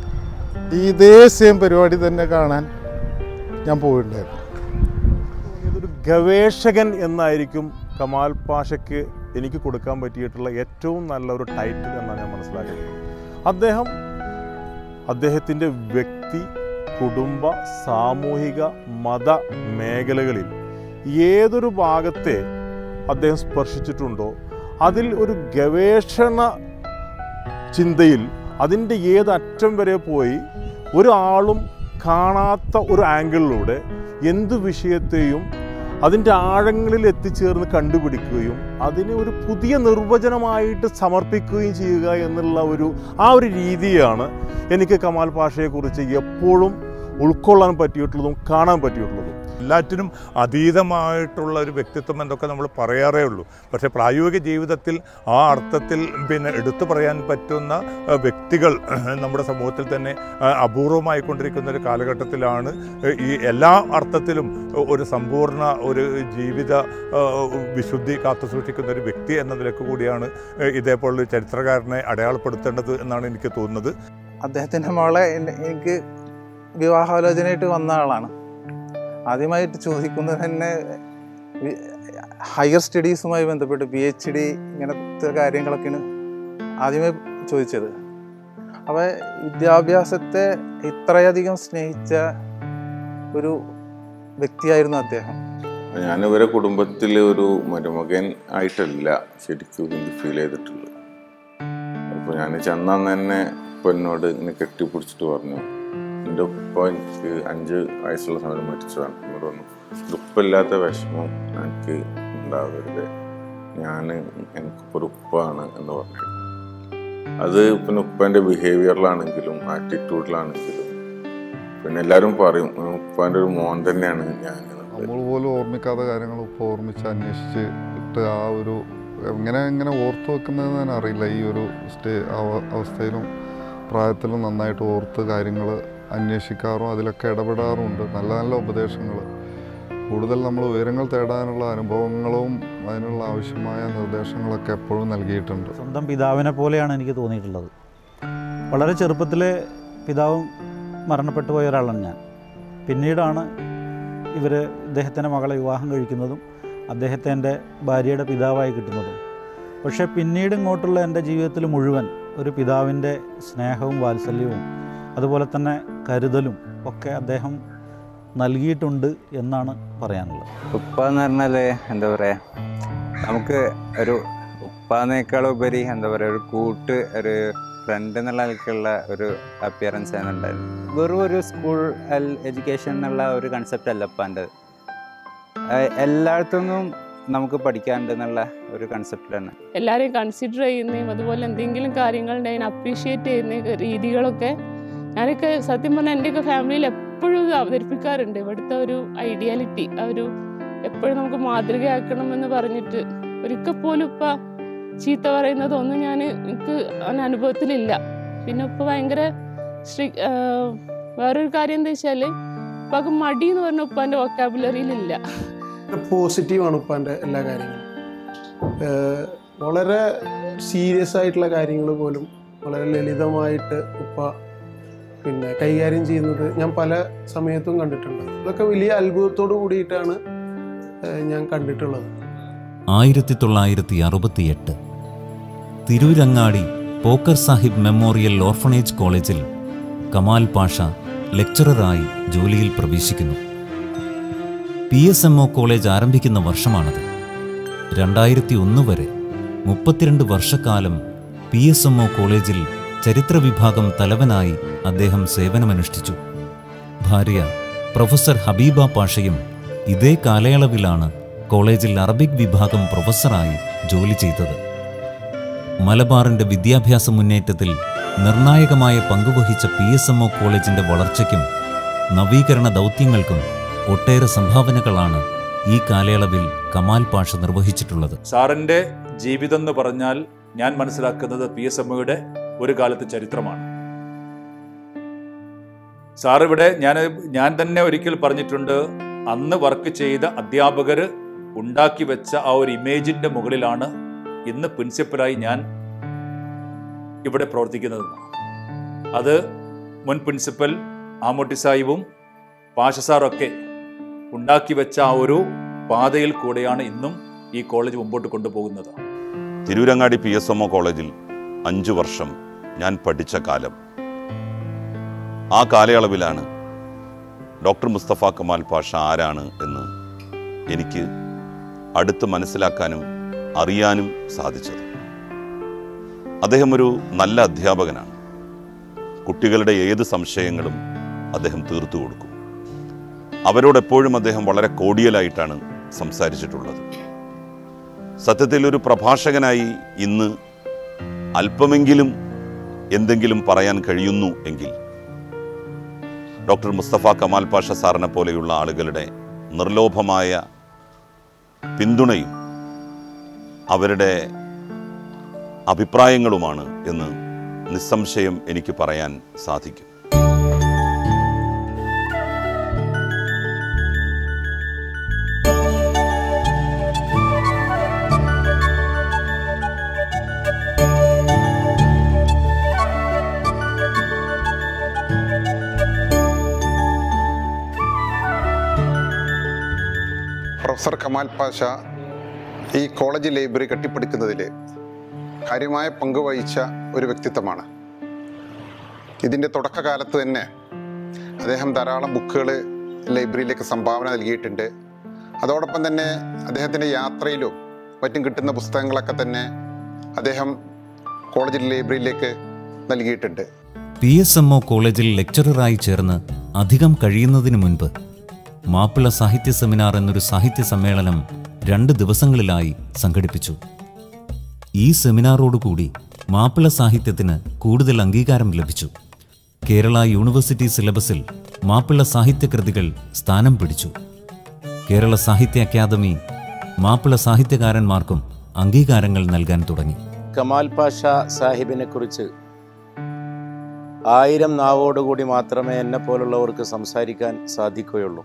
ഇതേ സെയിം പരിപാടി തന്നെ കാണാൻ ഞാൻ പോയിട്ടുണ്ടായിരുന്നു ഇതൊരു ഗവേഷകൻ എന്നായിരിക്കും കമാൽ പാഷയ്ക്ക് എനിക്ക് കൊടുക്കാൻ പറ്റിയിട്ടുള്ള ഏറ്റവും നല്ലൊരു ടൈറ്റിൽ എന്നാണ് ഞാൻ മനസ്സിലാക്കുന്നത് അദ്ദേഹം അദ്ദേഹത്തിൻ്റെ വ്യക്തി കുടുംബ സാമൂഹിക മത മേഖലകളിൽ ഏതൊരു ഭാഗത്തെ അദ്ദേഹം സ്പർശിച്ചിട്ടുണ്ടോ അതിൽ ഒരു ഗവേഷണ ചിന്തയിൽ അതിൻ്റെ ഏത് അറ്റം വരെ പോയി ഒരാളും കാണാത്ത ഒരു ആംഗിളിലൂടെ എന്ത് വിഷയത്തെയും അതിൻ്റെ ആഴങ്ങളിൽ എത്തിച്ചേർന്ന് കണ്ടുപിടിക്കുകയും അതിനെ ഒരു പുതിയ നിർവചനമായിട്ട് സമർപ്പിക്കുകയും ചെയ്യുക എന്നുള്ള ഒരു ആ ഒരു രീതിയാണ് എനിക്ക് കമാൽ പാഷയെക്കുറിച്ച് എപ്പോഴും ഉൾക്കൊള്ളാൻ പറ്റിയിട്ടുള്ളതും കാണാൻ പറ്റിയിട്ടുള്ളതും എല്ലാറ്റിനും അതീതമായിട്ടുള്ള ഒരു വ്യക്തിത്വം എന്നൊക്കെ നമ്മൾ പറയാറേ ഉള്ളൂ പക്ഷേ പ്രായോഗിക ജീവിതത്തിൽ ആ അർത്ഥത്തിൽ പിന്നെ എടുത്തു പറയാൻ പറ്റുന്ന അഹ്, വ്യക്തികൾ നമ്മുടെ സമൂഹത്തിൽ തന്നെ അഹ്, അപൂർവമായിക്കൊണ്ടിരിക്കുന്ന ഒരു കാലഘട്ടത്തിലാണ് അഹ്, ഈ എല്ലാ അർത്ഥത്തിലും ഒരു സമ്പൂർണ്ണ ഒരു ജീവിത അഹ്, വിശുദ്ധി കാത്തു സൂക്ഷിക്കുന്ന ഒരു വ്യക്തി എന്ന നിലക്ക് കൂടിയാണ് അഹ്, ഇതേപോലുള്ള ചരിത്രകാരനെ അടയാളപ്പെടുത്തേണ്ടത് എന്നാണ് എനിക്ക് തോന്നുന്നത് അദ്ദേഹത്തിൻ്റെ മകളെ എന്നെ- എനിക്ക് വിവാഹാലോചനയായിട്ട് വന്ന ആളാണ് ആദ്യമായിട്ട് ചോദിക്കുന്നത് തന്നെ വി- ഹയർ സ്റ്റഡീസുമായി ബന്ധപ്പെട്ട് പി എച്ച് ഡി ഇങ്ങനത്തെ കാര്യങ്ങളൊക്കെയാണ് ആദ്യമായി ചോദിച്ചത് അപ്പോൾ വിദ്യാഭ്യാസത്തെ ഇത്രയധികം സ്നേഹിച്ച ഒരു വ്യക്തിയായിരുന്നു അദ്ദേഹം ഞാൻ ഇവരെ കുടുംബത്തിൽ ഒരു മരുമകൻ ആയിട്ടല്ല ശരിക്കും എനിക്ക് ഫീൽ ചെയ്തിട്ടുള്ളത് അപ്പോൾ ഞാൻ ചെന്നന്ന് തന്നെ ഉപ്പ എന്നോട് ഇങ്ങനെ കെട്ടിപ്പിടിച്ചിട്ട് പറഞ്ഞു എൻ്റെ ഉപ്പ എനിക്ക് അഞ്ച് വയസ്സുള്ള സമയം മരിച്ചതാണ് എന്നോട് പറഞ്ഞു ഉപ്പില്ലാത്ത വിഷമം എനിക്ക് ഉണ്ടാവരുത് ഞാൻ എനിക്കിപ്പോൾ ഒരു ഉപ്പാണ് എന്ന് പറഞ്ഞു അത് പിന്നെ ഉപ്പൻ്റെ ബിഹേവിയറിലാണെങ്കിലും ആറ്റിറ്റ്യൂഡിലാണെങ്കിലും പിന്നെ എല്ലാവരും പറയും ഉപ്പാൻ്റെ ഒരു മോൻ തന്നെയാണ് ഞാൻ നമ്മൾ പോലും ഓർമ്മിക്കാത്ത കാര്യങ്ങൾ ഇപ്പോൾ ഓർമ്മിച്ച് അന്വേഷിച്ച് ഇട്ട് ആ ഒരു എങ്ങനെ എങ്ങനെ ഓർത്തു വെക്കുന്നതെന്ന് ഞാൻ അറിയില്ല ഈ ഒരു സ്റ്റേ അവ- അവസ്ഥയിലും പ്രായത്തിലും നന്നായിട്ട് ഓർത്ത് കാര്യങ്ങൾ അന്വേഷിക്കാറും അതിലൊക്കെ ഇടപെടാറുമുണ്ട് നല്ല നല്ല ഉപദേശങ്ങൾ കൂടുതൽ നമ്മൾ ഉയരങ്ങൾ തേടാനുള്ള അനുഭവങ്ങളും അതിനുള്ള ആവശ്യമായ നിർദ്ദേശങ്ങളൊക്കെ എപ്പോഴും നൽകിയിട്ടുണ്ട് സ്വന്തം പിതാവിനെ പോലെയാണ് എനിക്ക് തോന്നിയിട്ടുള്ളത് വളരെ ചെറുപ്പത്തിൽ പിതാവ് മരണപ്പെട്ടു പോയ ഒരാളാണ് ഞാൻ പിന്നീടാണ് ഇവർ ഇദ്ദേഹത്തിൻ്റെ മകളെ വിവാഹം കഴിക്കുന്നതും അദ്ദേഹത്തെ എൻ്റെ ഭാര്യയുടെ പിതാവായി കിട്ടുന്നതും പക്ഷേ പിന്നീട് ഇങ്ങോട്ടുള്ള എൻ്റെ ജീവിതത്തിൽ മുഴുവൻ ഒരു പിതാവിൻ്റെ സ്നേഹവും വാത്സല്യവും അതുപോലെ തന്നെ കരുതലും ഒക്കെ അദ്ദേഹം നൽകിയിട്ടുണ്ട് എന്നാണ് പറയാനുള്ളത് ഉപ്പ എന്ന് പറഞ്ഞാൽ എന്താ പറയുക നമുക്ക് ഒരു ഉപ്പാന്നേക്കാളുപരി എന്താ പറയുക ഒരു കൂട്ട് ഒരു ഫ്രണ്ട് എന്നുള്ള നിലയ്ക്കുള്ള ഒരു അപ്പിയറൻസ് ആണ് ഉണ്ടായിരുന്നു വെറും ഒരു സ്കൂൾ എഡ്യൂക്കേഷൻ എന്നുള്ള ഒരു കൺസെപ്റ്റ് അല്ല ഉപ്പാൻ്റെ എല്ലായിടത്തുനിന്നും നമുക്ക് പഠിക്കാനുണ്ട് എന്നുള്ള ഒരു കൺസെപ്റ്റിലാണ് എല്ലാവരെയും കൺസിഡർ ചെയ്യുന്നതും അതുപോലെ എന്തെങ്കിലും കാര്യങ്ങളുണ്ടെങ്കിൽ അതിനെ അപ്രീഷിയേറ്റ് ചെയ്യുന്ന രീതികളൊക്കെ ഞാനൊക്കെ സത്യം പറഞ്ഞാൽ എൻ്റെയൊക്കെ ഫാമിലിയിൽ എപ്പോഴും ഇത് അവതരിപ്പിക്കാറുണ്ട് ഇവിടുത്തെ ഒരു ഐഡിയാലിറ്റി ആ ഒരു എപ്പോഴും നമുക്ക് മാതൃകയാക്കണമെന്ന് പറഞ്ഞിട്ട് ഒരിക്കൽ പോലും ഇപ്പം ചീത്ത പറയുന്നതൊന്നും ഞാൻ എനിക്ക് അങ്ങനെ അനുഭവത്തിലില്ല പിന്നെ ഇപ്പം ഭയങ്കര സ്ട്രി വേറൊരു കാര്യം എന്താ വെച്ചാൽ ഇപ്പം മടി എന്ന് പറഞ്ഞ ഉപ്പാൻ്റെ വൊക്കാബുലറിയിലില്ല പോസിറ്റീവാണ് ഉപ്പാൻ്റെ എല്ലാ കാര്യങ്ങളും ഏഹ് വളരെ സീരിയസ് ആയിട്ടുള്ള കാര്യങ്ങൾ പോലും വളരെ ലളിതമായിട്ട് ഉപ്പ പിന്നെ കൈകാര്യം ചെയ്യുന്നത് ഞാൻ പല സമയത്തും കണ്ടിട്ടുണ്ട് ഇതൊക്കെ വലിയ അത്ഭുതത്തോടു കൂടിയിട്ടാണ് ഏഹ് ഞാൻ കണ്ടിട്ടുള്ളത് ആയിരത്തി തൊള്ളായിരത്തി അറുപത്തിയെട്ട് തിരൂരങ്ങാടി പോക്കർ സാഹിബ് മെമ്മോറിയൽ ഓർഫണേജ് കോളേജിൽ കമാൽ പാഷ ലെക്ചററായി ജോലിയിൽ പ്രവേശിക്കുന്നു P S M O college ആരംഭിക്കുന്ന വർഷമാണത് രണ്ടായിരത്തി ഒന്ന് വരെ മുപ്പത്തിരണ്ട് വർഷക്കാലം പി എസ് എം ഒ കോളേജിൽ ചരിത്ര വിഭാഗം തലവനായി അദ്ദേഹം സേവനമനുഷ്ഠിച്ചു ഭാര്യ പ്രൊഫസർ ഹബീബ പാഷയും ഇതേ കാലയളവിലാണ് കോളേജിൽ അറബിക് വിഭാഗം പ്രൊഫസറായി ജോലി ചെയ്തത് മലബാറിന്റെ വിദ്യാഭ്യാസ മുന്നേറ്റത്തിൽ നിർണായകമായ പങ്കുവഹിച്ച പി എസ് എം ഒ കോളേജിന്റെ വളർച്ചയ്ക്കും നവീകരണ ദൗത്യങ്ങൾക്കും ഒട്ടേറെ സംഭാവനകളാണ് ഈ കാലയളവിൽ കമാൽ പാഷ നിർവഹിച്ചിട്ടുള്ളത് സാറിൻ്റെ ജീവിതം എന്ന് പറഞ്ഞാൽ ഞാൻ മനസ്സിലാക്കുന്നത് പി എസ് എമ്മയുടെ ഒരു കാലത്തെ ചരിത്രമാണ് സാർ ഇവിടെ ഞാൻ ഞാൻ തന്നെ ഒരിക്കൽ പറഞ്ഞിട്ടുണ്ട് അന്ന് വർക്ക് ചെയ്ത അധ്യാപകർ ഉണ്ടാക്കി വെച്ച ആ ഒരു ഇമേജിന്റെ മുകളിലാണ് ഇന്ന് പ്രിൻസിപ്പലായി ഞാൻ ഇവിടെ പ്രവർത്തിക്കുന്നത് അത് മുൻ പ്രിൻസിപ്പൽ ആമോട്ടി സാഹിബും പാഷ സാറൊക്കെ ഉണ്ടാക്കി വെച്ച ആ ഒരു പാതയിൽ കൂടെയാണ് ഇന്നും ഈ കോളേജ് മുമ്പോട്ട് കൊണ്ടുപോകുന്നത് Tirurangadi P S M O കോളേജിൽ അഞ്ചു വർഷം ഞാൻ പഠിച്ച കാലം ആ കാലയളവിലാണ് ഡോക്ടർ മുസ്തഫ കമാൽ പാഷ ആരാണ് എന്ന് എനിക്ക് അടുത്ത് മനസ്സിലാക്കാനും അറിയാനും സാധിച്ചത് അദ്ദേഹം ഒരു നല്ല അധ്യാപകനാണ് കുട്ടികളുടെ ഏത് സംശയങ്ങളും അദ്ദേഹം തീർത്തു കൊടുക്കും അവരോടെപ്പോഴും അദ്ദേഹം വളരെ കോടിയലായിട്ടാണ് സംസാരിച്ചിട്ടുള്ളത് സത്യത്തിൽ ഒരു പ്രഭാഷകനായി ഇന്ന് അല്പമെങ്കിലും എന്തെങ്കിലും പറയാൻ കഴിയുന്നു എങ്കിൽ ഡോക്ടർ മുസ്തഫ കമാൽ പാഷ സാറിനെ പോലെയുള്ള ആളുകളുടെ നിർലോഭമായ പിന്തുണയും അവരുടെ അഭിപ്രായങ്ങളുമാണ് എന്ന് നിസ്സംശയം എനിക്ക് പറയാൻ സാധിക്കും പ്രൊഫസർ കമാൽ പാഷ ഈ കോളേജ് ലൈബ്രറി കെട്ടിപ്പടുക്കുന്നതിൽ കാര്യമായ പങ്ക് വഹിച്ച ഒരു വ്യക്തിത്വമാണ് ഇതിൻ്റെ തുടക്കകാലത്ത് തന്നെ അദ്ദേഹം ധാരാളം ബുക്കുകൾ ലൈബ്രറിയിലേക്ക് സംഭാവന നൽകിയിട്ടുണ്ട് അതോടൊപ്പം തന്നെ അദ്ദേഹത്തിൻ്റെ യാത്രയിലും മറ്റും കിട്ടുന്ന പുസ്തകങ്ങളൊക്കെ തന്നെ അദ്ദേഹം കോളേജ് ലൈബ്രറിയിലേക്ക് നൽകിയിട്ടുണ്ട് പി എസ് എം ഒ കോളേജിൽ ലെക്ചററായി ചേർന്ന് അധികം കഴിയുന്നതിന് മുൻപ് മാപ്പിള സാഹിത്യ സെമിനാർ എന്നൊരു സാഹിത്യ സമ്മേളനം രണ്ട് ദിവസങ്ങളിലായി സംഘടിപ്പിച്ചു ഈ സെമിനാറോടുകൂടി മാപ്പിള സാഹിത്യത്തിന് കൂടുതൽ അംഗീകാരം ലഭിച്ചു കേരള യൂണിവേഴ്സിറ്റി സിലബസിൽ മാപ്പിള സാഹിത്യകൃതികൾ സ്ഥാനം പിടിച്ചു കേരള സാഹിത്യ അക്കാദമി മാപ്പിള സാഹിത്യകാരന്മാർക്കും അംഗീകാരങ്ങൾ നൽകാൻ തുടങ്ങി കമാൽ പാഷ സാഹിബിനെ കുറിച്ച് ആയിരം നാവോടുകൂടി മാത്രമേ എന്നെ പോലുള്ളവർക്ക് സംസാരിക്കാൻ സാധിക്കുകയുള്ളൂ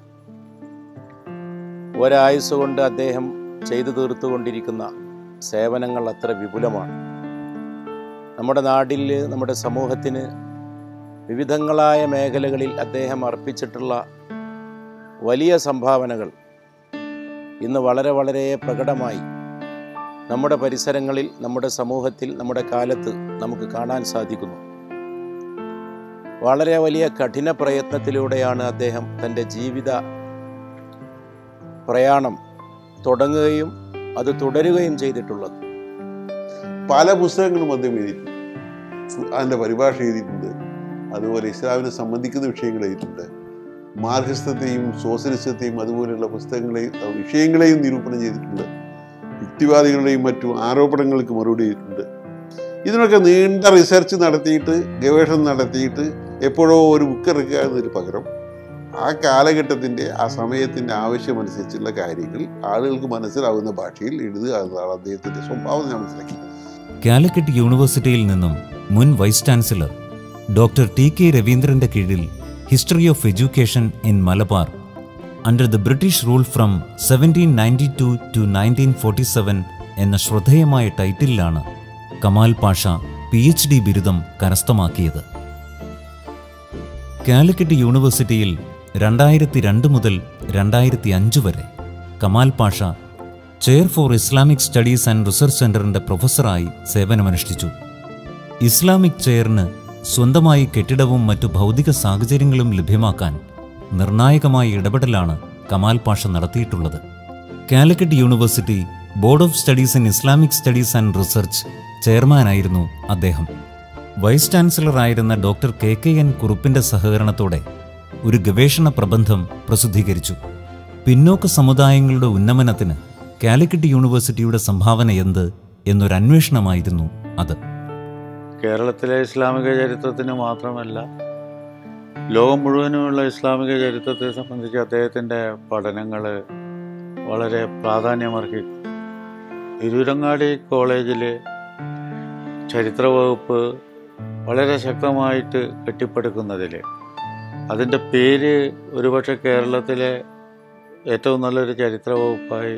ഒരായുസ് കൊണ്ട് അദ്ദേഹം ചെയ്തു തീർത്തുകൊണ്ടിരിക്കുന്ന സേവനങ്ങൾ അത്ര വിപുലമാണ് നമ്മുടെ നാട്ടിൽ നമ്മുടെ സമൂഹത്തിന് വിവിധങ്ങളായ മേഖലകളിൽ അദ്ദേഹം അർപ്പിച്ചിട്ടുള്ള വലിയ സംഭാവനകൾ ഇന്ന് വളരെ വളരെ പ്രകടമായി നമ്മുടെ പരിസരങ്ങളിൽ നമ്മുടെ സമൂഹത്തിൽ നമ്മുടെ കാലത്ത് നമുക്ക് കാണാൻ സാധിക്കുന്നു വളരെ വലിയ കഠിന പ്രയത്നത്തിലൂടെയാണ് അദ്ദേഹം തൻ്റെ ജീവിത പ്രയാണം തുടങ്ങുകയും അത് തുടരുകയും ചെയ്തിട്ടുള്ളത് പല പുസ്തകങ്ങളും അദ്ദേഹം എഴുതിയിട്ടുണ്ട് അതിൻ്റെ പരിഭാഷ എഴുതിയിട്ടുണ്ട് അതുപോലെ ഇസ്ലാമിനെ സംബന്ധിക്കുന്ന വിഷയങ്ങൾ എഴുതിയിട്ടുണ്ട് മാർക്സിസത്തെയും സോഷ്യലിസത്തെയും അതുപോലെയുള്ള പുസ്തകങ്ങളെയും അഹ് വിഷയങ്ങളെയും നിരൂപണം ചെയ്തിട്ടുണ്ട് യുക്തിവാദികളുടെയും മറ്റു ആരോപണങ്ങൾക്ക് മറുപടി ചെയ്തിട്ടുണ്ട് ഇതിനൊക്കെ നീണ്ട റിസർച്ച് നടത്തിയിട്ട് ഗവേഷണം നടത്തിയിട്ട് എപ്പോഴോ ഒരു ബുക്ക് ഇറക്കുക എന്നതിന് പകരം ആ കാലഘട്ടത്തിൻ്റെ ആ സമയത്തിൻ്റെ ആവശ്യമനുസരിച്ചുള്ള കാര്യങ്ങൾ ആളുകൾക്ക് മനസ്സിലാവുന്ന ഭാഷയിൽ എഴുതുക എന്നതാണ് അദ്ദേഹത്തിൻ്റെ സ്വഭാവം ഞാൻ മനസ്സിലാക്കി കാലിക്കറ്റ് യൂണിവേഴ്സിറ്റിയിൽ നിന്നും മുൻ vice chancellor doctor T K രവീന്ദ്രന്റെ കീഴിൽ history of education in Malabar under the British rule from seventeen ninety two to nineteen forty seven എന്ന ശ്രദ്ധേയമായ ടൈറ്റിലാണ് Kamal Pasha P H D ബിരുദം കരസ്ഥമാക്കിയത് കാലിക്കറ്റ് യൂണിവേഴ്സിറ്റിയിൽ രണ്ടായിരത്തി രണ്ട് മുതൽ രണ്ടായിരത്തി അഞ്ച് വരെ Kamal Pasha chair for Islamic studies and research സെന്ററിന്റെ പ്രൊഫസറായി സേവനമനുഷ്ഠിച്ചു ഇസ്ലാമിക് ചെയറിന് സ്വന്തമായി കെട്ടിടവും മറ്റു ഭൗതിക സാഹചര്യങ്ങളും ലഭ്യമാക്കാൻ നിർണായകമായ ഇടപെടലാണ് കമാൽ പാഷ നടത്തിയിട്ടുള്ളത് Calicut university board of studies in Islamic studies and research ചെയർമാനായിരുന്നു അദ്ദേഹം വൈസ് ചാൻസലറായിരുന്ന ഡോക്ടർ കെ കെ എൻ കുറുപ്പിന്റെ സഹകരണത്തോടെ ഒരു ഗവേഷണ പ്രബന്ധം പ്രസിദ്ധീകരിച്ചു പിന്നോക്ക സമുദായങ്ങളുടെ ഉന്നമനത്തിന് കാലിക്കറ്റ് യൂണിവേഴ്സിറ്റിയുടെ സംഭാവന എന്ത് എന്നൊരു അന്വേഷണമായിരുന്നു അത് കേരളത്തിലെ ഇസ്ലാമിക ചരിത്രത്തിന് മാത്രമല്ല ലോകം മുഴുവനുമുള്ള ഇസ്ലാമിക ചരിത്രത്തെ സംബന്ധിച്ച് അദ്ദേഹത്തിൻ്റെ പഠനങ്ങൾ വളരെ പ്രാധാന്യമർഹി തിരൂരങ്ങാടി കോളേജിൽ ചരിത്ര വകുപ്പ് വളരെ ശക്തമായിട്ട് കെട്ടിപ്പടുക്കുന്നതിൽ അതിൻ്റെ പേര് ഒരുപക്ഷെ കേരളത്തിലെ ഏറ്റവും നല്ലൊരു ചരിത്ര വകുപ്പായി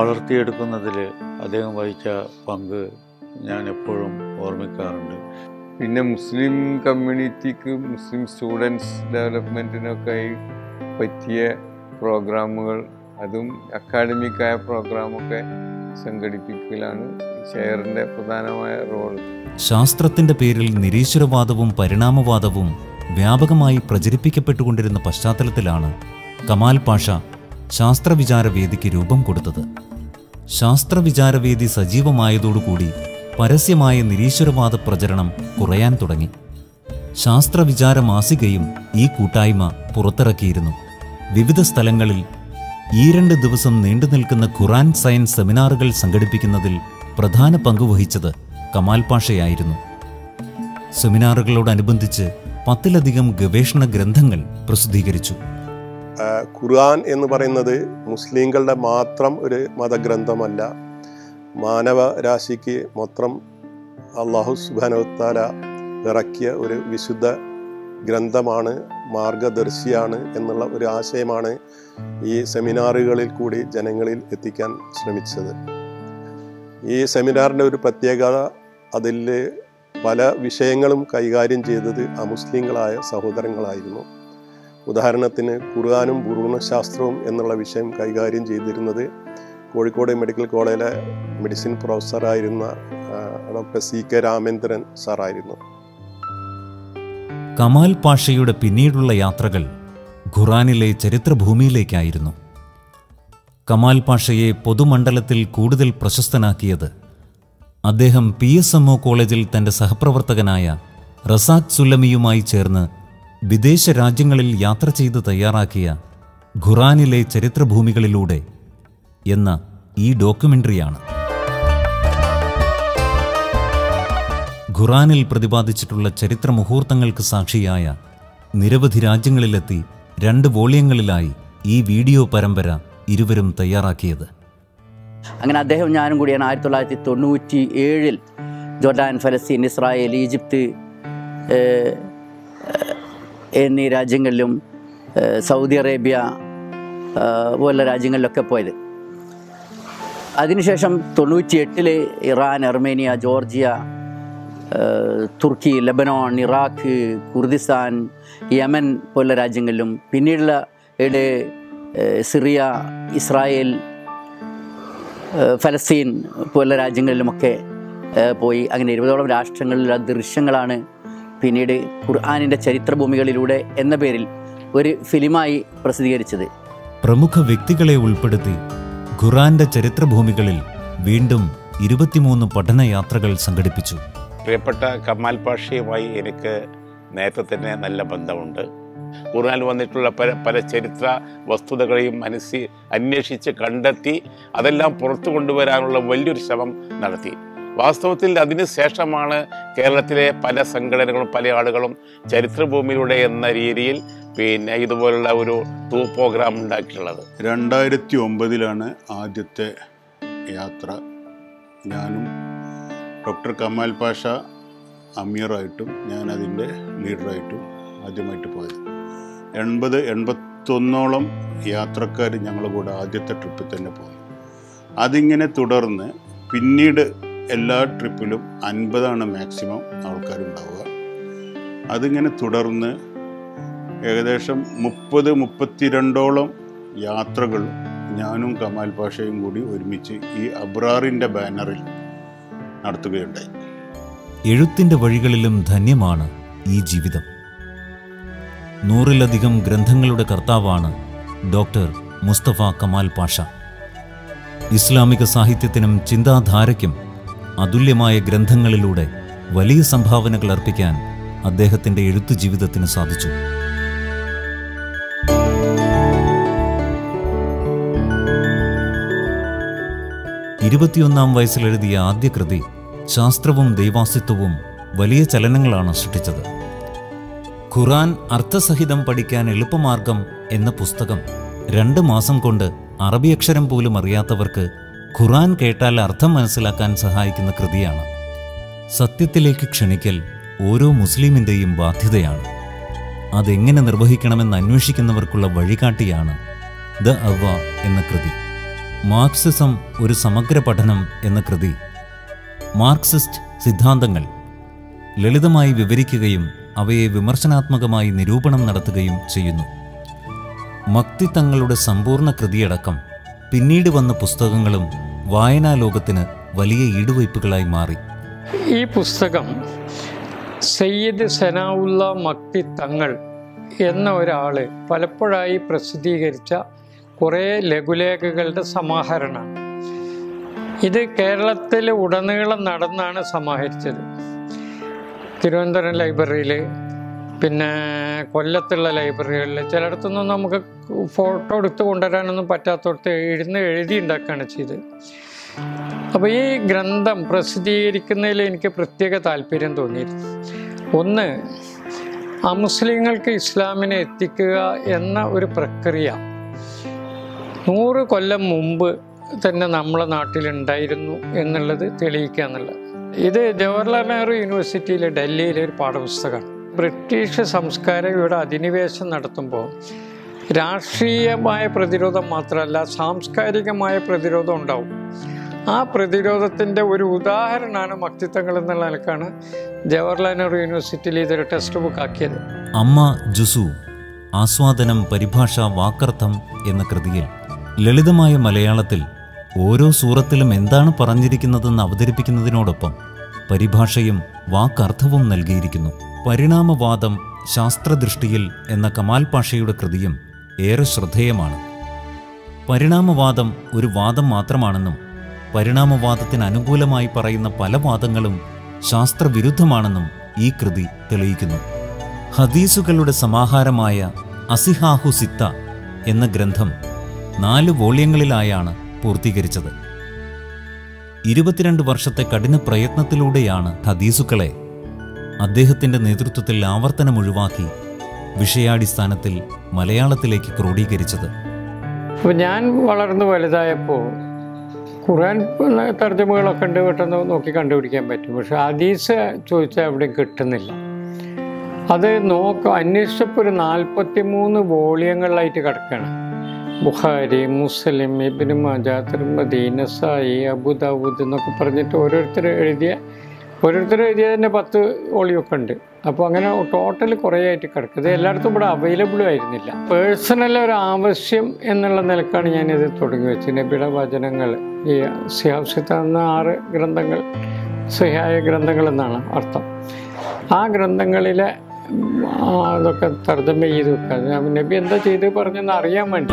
വളർത്തിയെടുക്കുന്നതിൽ അദ്ദേഹം വഹിച്ച പങ്ക് ഞാൻ എപ്പോഴും ഓർമ്മിക്കാറുണ്ട് പിന്നെ മുസ്ലിം കമ്മ്യൂണിറ്റിക്ക് മുസ്ലിം സ്റ്റുഡൻസ് ഡെവലപ്മെൻറ്റിനൊക്കെയായി പറ്റിയ പ്രോഗ്രാമുകൾ അതും അക്കാഡമിക്കായ പ്രോഗ്രാമൊക്കെ സംഘടിപ്പിക്കലാണ് ഷെയറിൻ്റെ പ്രധാനമായ റോൾ ശാസ്ത്രത്തിന്റെ പേരിൽ നിരീശ്വരവാദവും പരിണാമവാദവും വ്യാപകമായി പ്രചരിപ്പിക്കപ്പെട്ടുകൊണ്ടിരുന്ന പശ്ചാത്തലത്തിലാണ് കമാൽ പാഷ ശാസ്ത്രവിചാരവേദിക്ക് രൂപം കൊടുത്തത് ശാസ്ത്രവിചാരവേദി സജീവമായതോടുകൂടി പരസ്യമായ നിരീശ്വരവാദ പ്രചരണം കുറയാൻ തുടങ്ങി ശാസ്ത്രവിചാര മാസികയും ഈ കൂട്ടായ്മ പുറത്തിറക്കിയിരുന്നു വിവിധ സ്ഥലങ്ങളിൽ ഈ രണ്ട് ദിവസം നീണ്ടു നിൽക്കുന്ന ഖുറാൻ സയൻസ് സെമിനാറുകൾ സംഘടിപ്പിക്കുന്നതിൽ പ്രധാന പങ്കുവഹിച്ചത് കമാൽ പാഷയായിരുന്നു സെമിനാറുകളോടനുബന്ധിച്ച് പത്തിലധികം ഗവേഷണ ഗ്രന്ഥങ്ങൾ പ്രസിദ്ധീകരിച്ചു ആ, ഖുർആൻ എന്ന് പറയുന്നത് മുസ്ലിങ്ങളുടെ മാത്രം ഒരു മതഗ്രന്ഥമല്ല മാനവ രാശിക്ക് മൊത്തം അള്ളാഹു സുബാനവത്താല ഇറക്കിയ ഒരു വിശുദ്ധ ഗ്രന്ഥമാണ് മാർഗദർശിയാണ് എന്നുള്ള ഒരു ആശയമാണ് ഈ സെമിനാറുകളിൽ കൂടി ജനങ്ങളിൽ എത്തിക്കാൻ ശ്രമിച്ചത് ഈ സെമിനാറിൻ്റെ ഒരു പ്രത്യേകത അതിൽ പല വിഷയങ്ങളും കൈകാര്യം ചെയ്തത് അമുസ്ലിങ്ങളായ സഹോദരങ്ങളായിരുന്നു ഉദാഹരണത്തിന് ഖുർആാനും ഭൂർണ്ണശാസ്ത്രവും എന്നുള്ള വിഷയം കൈകാര്യം ചെയ്തിരുന്നത് കോഴിക്കോട് മെഡിക്കൽ കോളേജിലെ മെഡിസിൻ പ്രൊഫസറായിരുന്ന ആ, ഡോക്ടർ സി കെ രാമേന്ദ്രൻ സാറായിരുന്നു കമാൽ പാഷയുടെ പിന്നീടുള്ള യാത്രകൾ ഖുറാനിലെ ചരിത്രഭൂമിയിലേക്കായിരുന്നു കമാൽ പാഷയെ പൊതുമണ്ഡലത്തിൽ കൂടുതൽ പ്രശസ്തനാക്കിയത് അദ്ദേഹം പി എസ് എം ഒ കോളേജിൽ തന്റെ സഹപ്രവർത്തകനായ റസാഖ് സുല്ലമിയുമായി ചേർന്ന് വിദേശ രാജ്യങ്ങളിൽ യാത്ര ചെയ്ത് തയ്യാറാക്കിയ ഖുറാനിലെ ചരിത്രഭൂമികളിലൂടെ എന്ന ഈ ഡോക്യുമെന്ററിയാണ് ഖുറാനിൽ പ്രതിപാദിച്ചിട്ടുള്ള ചരിത്ര മുഹൂർത്തങ്ങൾക്ക് സാക്ഷിയായ നിരവധി രാജ്യങ്ങളിലെത്തി രണ്ട് വോള്യങ്ങളിലായി ഈ വീഡിയോ പരമ്പര ഇരുവരും തയ്യാറാക്കിയത് അങ്ങനെ അദ്ദേഹം ഞാനും കൂടിയാണ് ആയിരത്തി തൊള്ളായിരത്തി തൊണ്ണൂറ്റി ഏഴിൽ ജോർഡാൻ ഫലസ്തീൻ ഇസ്രായേൽ ഈജിപ്ത് ഏഹ്, ഏഹ്, എന്നീ രാജ്യങ്ങളിലും ഏഹ്, സൗദി അറേബ്യ ഏഹ്, പോലുള്ള രാജ്യങ്ങളിലൊക്കെ പോയത് അതിനുശേഷം തൊണ്ണൂറ്റി എട്ടില് ഇറാൻ അർമേനിയ ജോർജിയ ഏഹ്, Turkey Lebanon Iraq Kurdistan Yemen പോലുള്ള രാജ്യങ്ങളിലും പിന്നീടുള്ള ഇവിടെ ഏഹ്, സിറിയ ഇസ്രായേൽ ഏഹ്, ഫലസ്തീൻ പോലുള്ള രാജ്യങ്ങളിലുമൊക്കെ ഏഹ്, പോയി അങ്ങനെ ഇരുപതോളം രാഷ്ട്രങ്ങളിലുള്ള ദൃശ്യങ്ങളാണ് പിന്നീട് ഖുർആാനിൻ്റെ ചരിത്രഭൂമികളിലൂടെ എന്ന പേരിൽ ഒരു ഫിലിമായി പ്രസിദ്ധീകരിച്ചത് പ്രമുഖ വ്യക്തികളെ ഉൾപ്പെടുത്തി ഖുറാന്റെ ചരിത്രഭൂമികളിൽ വീണ്ടും ഇരുപത്തിമൂന്ന് പഠനയാത്രകൾ സംഘടിപ്പിച്ചു പ്രിയപ്പെട്ട കമാൽ പാഷയുമായി എനിക്ക് നേരത്തെ തന്നെ നല്ല ബന്ധമുണ്ട് ഖുർആനിൽ വന്നിട്ടുള്ള പല പല ചരിത്ര വസ്തുതകളെയും മനസ്സി അന്വേഷിച്ച് കണ്ടെത്തി അതെല്ലാം പുറത്തു കൊണ്ടുവരാനുള്ള വലിയൊരു ശ്രമം നടത്തി വാസ്തവത്തിൽ അതിന് ശേഷമാണ് കേരളത്തിലെ പല സംഘടനകളും പല ആളുകളും ചരിത്രഭൂമിയിലൂടെ എന്ന രീതിയിൽ പിന്നെ ഇതുപോലുള്ള ഒരു ടൂർ പ്രോഗ്രാം ഉണ്ടാക്കിയിട്ടുള്ളത് രണ്ടായിരത്തി ഒമ്പതിലാണ് ആദ്യത്തെ യാത്ര ഞാനും ഡോക്ടർ കമാൽ പാഷ അമീറായിട്ടും ഞാൻ അതിൻ്റെ ലീഡറായിട്ടും ആദ്യമായിട്ട് പോയത് എൺപത് എൺപത്തൊന്നോളം യാത്രക്കാർ ഞങ്ങളുടെ കൂടെ ആദ്യത്തെ ട്രിപ്പിൽ തന്നെ പോയി അതിങ്ങനെ തുടർന്ന് പിന്നീട് എല്ലാ ട്രിപ്പിലും അൻപതാണ് മാക്സിമം ആൾക്കാരുണ്ടാവുക അതിങ്ങനെ തുടർന്ന് ഏകദേശം മുപ്പത് മുപ്പത്തിരണ്ടോളം യാത്രകൾ ഞാനും കമാൽ പാഷയും കൂടി ഒരുമിച്ച് ഈ അബ്രാറിൻ്റെ ബാനറിൽ നടത്തുകയുണ്ടായി എഴുത്തിന്റെ വഴികളിലും ധന്യമാണ് ഈ ജീവിതം നൂറിലധികം ഗ്രന്ഥങ്ങളുടെ കർത്താവാണ് ഡോക്ടർ മുസ്തഫ കമാൽ പാഷ ഇസ്ലാമിക സാഹിത്യത്തിനും ചിന്താധാരയ്ക്കും അതുല്യമായ ഗ്രന്ഥങ്ങളിലൂടെ വലിയ സംഭാവനകൾ അർപ്പിക്കാൻ അദ്ദേഹത്തിന്റെ എഴുത്തു ജീവിതത്തിന് സാധിച്ചു ഇരുപത്തിയൊന്നാം വയസ്സിലെഴുതിയ ആദ്യ കൃതി ശാസ്ത്രവും ദൈവാസ്തിത്വവും വലിയ ചലനങ്ങളാണ് സൃഷ്ടിച്ചത് ഖുറാൻ അർത്ഥസഹിതം പഠിക്കാൻ എളുപ്പമാർഗം എന്ന പുസ്തകം രണ്ട് മാസം കൊണ്ട് അറബി അക്ഷരം പോലും അറിയാത്തവർക്ക് ഖുറാൻ കേട്ടാൽ അർത്ഥം മനസ്സിലാക്കാൻ സഹായിക്കുന്ന കൃതിയാണ് സത്യത്തിലേക്ക് ക്ഷണിക്കൽ ഓരോ മുസ്ലിമിൻ്റെയും ബാധ്യതയാണ് അതെങ്ങനെ നിർവഹിക്കണമെന്ന് അന്വേഷിക്കുന്നവർക്കുള്ള വഴികാട്ടിയാണ് ദ അവ എന്ന കൃതി മാർക്സിസം ഒരു സമഗ്ര പഠനം എന്ന കൃതി മാർക്സിസ്റ്റ് സിദ്ധാന്തങ്ങൾ ലളിതമായി വിവരിക്കുകയും അവയെ വിമർശനാത്മകമായി നിരൂപണം നടത്തുകയും ചെയ്യുന്നു മക്തി തങ്ങളുടെ സമ്പൂർണ്ണ കൃതിയടക്കം പിന്നീട് വന്ന പുസ്തകങ്ങളും വായനാ ലോകത്തിന് വലിയ ഈടുവയ്പ്പുകളായി മാറി ഈ പുസ്തകം സയ്യിദ് സനാവുല്ല മക്തി തങ്ങൾ എന്ന ഒരാൾ പലപ്പോഴായി പ്രസിദ്ധീകരിച്ച കുറേ ലഘുലേഖകളുടെ സമാഹരണമാണ് ഇത് കേരളത്തിൽ ഉടനീളം നടന്നാണ് സമാഹരിച്ചത് തിരുവനന്തപുരം ലൈബ്രറിയിൽ പിന്നെ കൊല്ലത്തുള്ള ലൈബ്രറികളിൽ ചിലയിടത്തൊന്നും നമുക്ക് ഫോട്ടോ എടുത്ത് കൊണ്ടുവരാനൊന്നും പറ്റാത്തടത്ത് ഇരുന്ന് എഴുതി ഉണ്ടാക്കുകയാണ് ചെയ്തത് അപ്പോൾ ഈ ഗ്രന്ഥം പ്രസിദ്ധീകരിക്കുന്നതിൽ എനിക്ക് പ്രത്യേക താല്പര്യം തോന്നിയിരുന്നു ഒന്ന് അമുസ്ലിങ്ങൾക്ക് ഇസ്ലാമിനെ എത്തിക്കുക എന്ന ഒരു പ്രക്രിയ നൂറ് കൊല്ലം മുമ്പ് തന്നെ നമ്മളെ നാട്ടിലുണ്ടായിരുന്നു എന്നുള്ളത് തെളിയിക്കുക എന്നുള്ളത് ഇത് ജവഹർലാൽ നെഹ്റു യൂണിവേഴ്സിറ്റിയിലെ ഡൽഹിയിലെ ഒരു പാഠപുസ്തകമാണ് ബ്രിട്ടീഷ് സംസ്കാരം ഇവിടെ അധിനിവേശം നടത്തുമ്പോൾ രാഷ്ട്രീയമായ പ്രതിരോധം മാത്രമല്ല സാംസ്കാരികമായ പ്രതിരോധം ഉണ്ടാവും ആ പ്രതിരോധത്തിൻ്റെ ഒരു ഉദാഹരണമാണ് മക്തിത്വങ്ങൾ എന്നുള്ള നിലക്കാണ് ജവഹർലാൽ നെഹ്റു യൂണിവേഴ്സിറ്റിയിൽ ഇതൊരു ടെക്സ്റ്റ് ബുക്ക് ആക്കിയത് അമ്മ ജുസു ആസ്വാദനം പരിഭാഷ വാക്കർത്ഥം എന്ന കൃതിയിൽ ലളിതമായ മലയാളത്തിൽ ഓരോ സൂറത്തിലും എന്താണ് പറഞ്ഞിരിക്കുന്നതെന്ന് അവതരിപ്പിക്കുന്നതിനോടൊപ്പം പരിഭാഷയും വാക്കർത്ഥവും നൽകിയിരിക്കുന്നു പരിണാമവാദം ശാസ്ത്രദൃഷ്ടിയിൽ എന്ന കമാൽ പാഷയുടെ കൃതിയും ഏറെ ശ്രദ്ധേയമാണ് പരിണാമവാദം ഒരു വാദം മാത്രമാണെന്നും പരിണാമവാദത്തിന് അനുകൂലമായി പറയുന്ന പല വാദങ്ങളും ശാസ്ത്രവിരുദ്ധമാണെന്നും ഈ കൃതി തെളിയിക്കുന്നു ഹദീസുകളുടെ സമാഹാരമായ അസിഹാഹു സിത്ത എന്ന ഗ്രന്ഥം നാല് വോള്യങ്ങളിലായാണ് പൂർത്തീകരിച്ചത് ഇരുപത്തിരണ്ട് വർഷത്തെ കഠിന പ്രയത്നത്തിലൂടെയാണ് ഹദീസുക്കളെ അദ്ദേഹത്തിന്റെ നേതൃത്വത്തിൽ ആവർത്തനം ഒഴിവാക്കി വിഷയാടിസ്ഥാനത്തിൽ മലയാളത്തിലേക്ക് ക്രോഡീകരിച്ചത് അപ്പോൾ ഞാൻ വളർന്നു വലുതായപ്പോൾ ഖുറാൻ തർജ്ജമകളൊക്കെ ഉണ്ട് പെട്ടെന്ന് നോക്കി കണ്ടുപിടിക്കാൻ പറ്റും പക്ഷെ ഹദീസ് ചോദിച്ചാൽ എവിടെയും കിട്ടുന്നില്ല അത് നോക്ക അന്വേഷിച്ചപ്പോൾ ഒരു നാൽപ്പത്തി മൂന്ന് വോളിയങ്ങളിലായിട്ട് കിടക്കുകയാണ് ബുഖാരി മുസ്ലിം ഇബിന് മാജ തിരുമതി നസായി അബുദാബുദ് എന്നൊക്കെ പറഞ്ഞിട്ട് ഓരോരുത്തർ എഴുതിയ ഓരോരുത്തർ എഴുതിയ തന്നെ പത്ത് വോളിയൊക്കെ ഉണ്ട് അപ്പോൾ അങ്ങനെ ടോട്ടൽ കുറേ ആയിട്ട് കിടക്കുന്നത് എല്ലായിടത്തും ഇവിടെ അവൈലബിളും ആയിരുന്നില്ല പേഴ്സണൽ ഒരു ആവശ്യം എന്നുള്ള നിലക്കാണ് ഞാനിത് തുടങ്ങി വെച്ചത് നബിയുടെ വചനങ്ങൾ ഈ സിഹാസിത്ത എന്ന ആറ് ഗ്രന്ഥങ്ങൾ സിഹായ ഗ്രന്ഥങ്ങൾ എന്നാണ് അർത്ഥം ആ ഗ്രന്ഥങ്ങളിലെ ആ, അതൊക്കെ തർജ്ജമ ചെയ്ത് വെക്കുക നബി എന്താ ചെയ്ത് പറഞ്ഞെന്ന് അറിയാൻ വേണ്ടി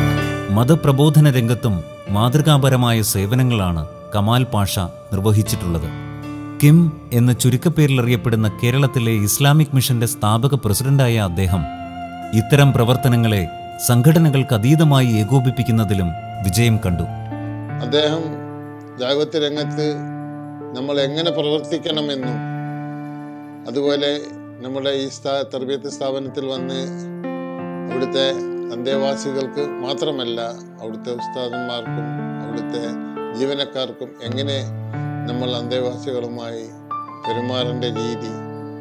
മതപ്രബോധന രംഗത്തും മാതൃകാപരമായ സേവനങ്ങളാണ് കമാൽ പാഷ നിർവഹിച്ചിട്ടുള്ളത് കിം എന്ന ചുരുക്കപ്പേരിൽ അറിയപ്പെടുന്ന കേരളത്തിലെ ഇസ്ലാമിക് മിഷന്റെ സ്ഥാപക പ്രസിഡന്റായ അദ്ദേഹം ഇത്തരം പ്രവർത്തനങ്ങളെ സംഘടനകൾക്ക് അതീതമായി ഏകോപിപ്പിക്കുന്നതിലും വിജയം കണ്ടു അദ്ദേഹം ജാഗ്രത രംഗത്ത് നമ്മൾ എങ്ങനെ പ്രവർത്തിക്കണമെന്നും അതുപോലെ നമ്മുടെ ഈ സ്ഥാ തർബീയത്ത് സ്ഥാപനത്തിൽ വന്ന് അവിടുത്തെ അന്തേവാസികൾക്ക് മാത്രമല്ല അവിടുത്തെ ഉസ്താദന്മാർക്കും അവിടുത്തെ ജീവനക്കാർക്കും എങ്ങനെ നമ്മൾ അന്തേവാസികളുമായി പെരുമാറേണ്ട രീതി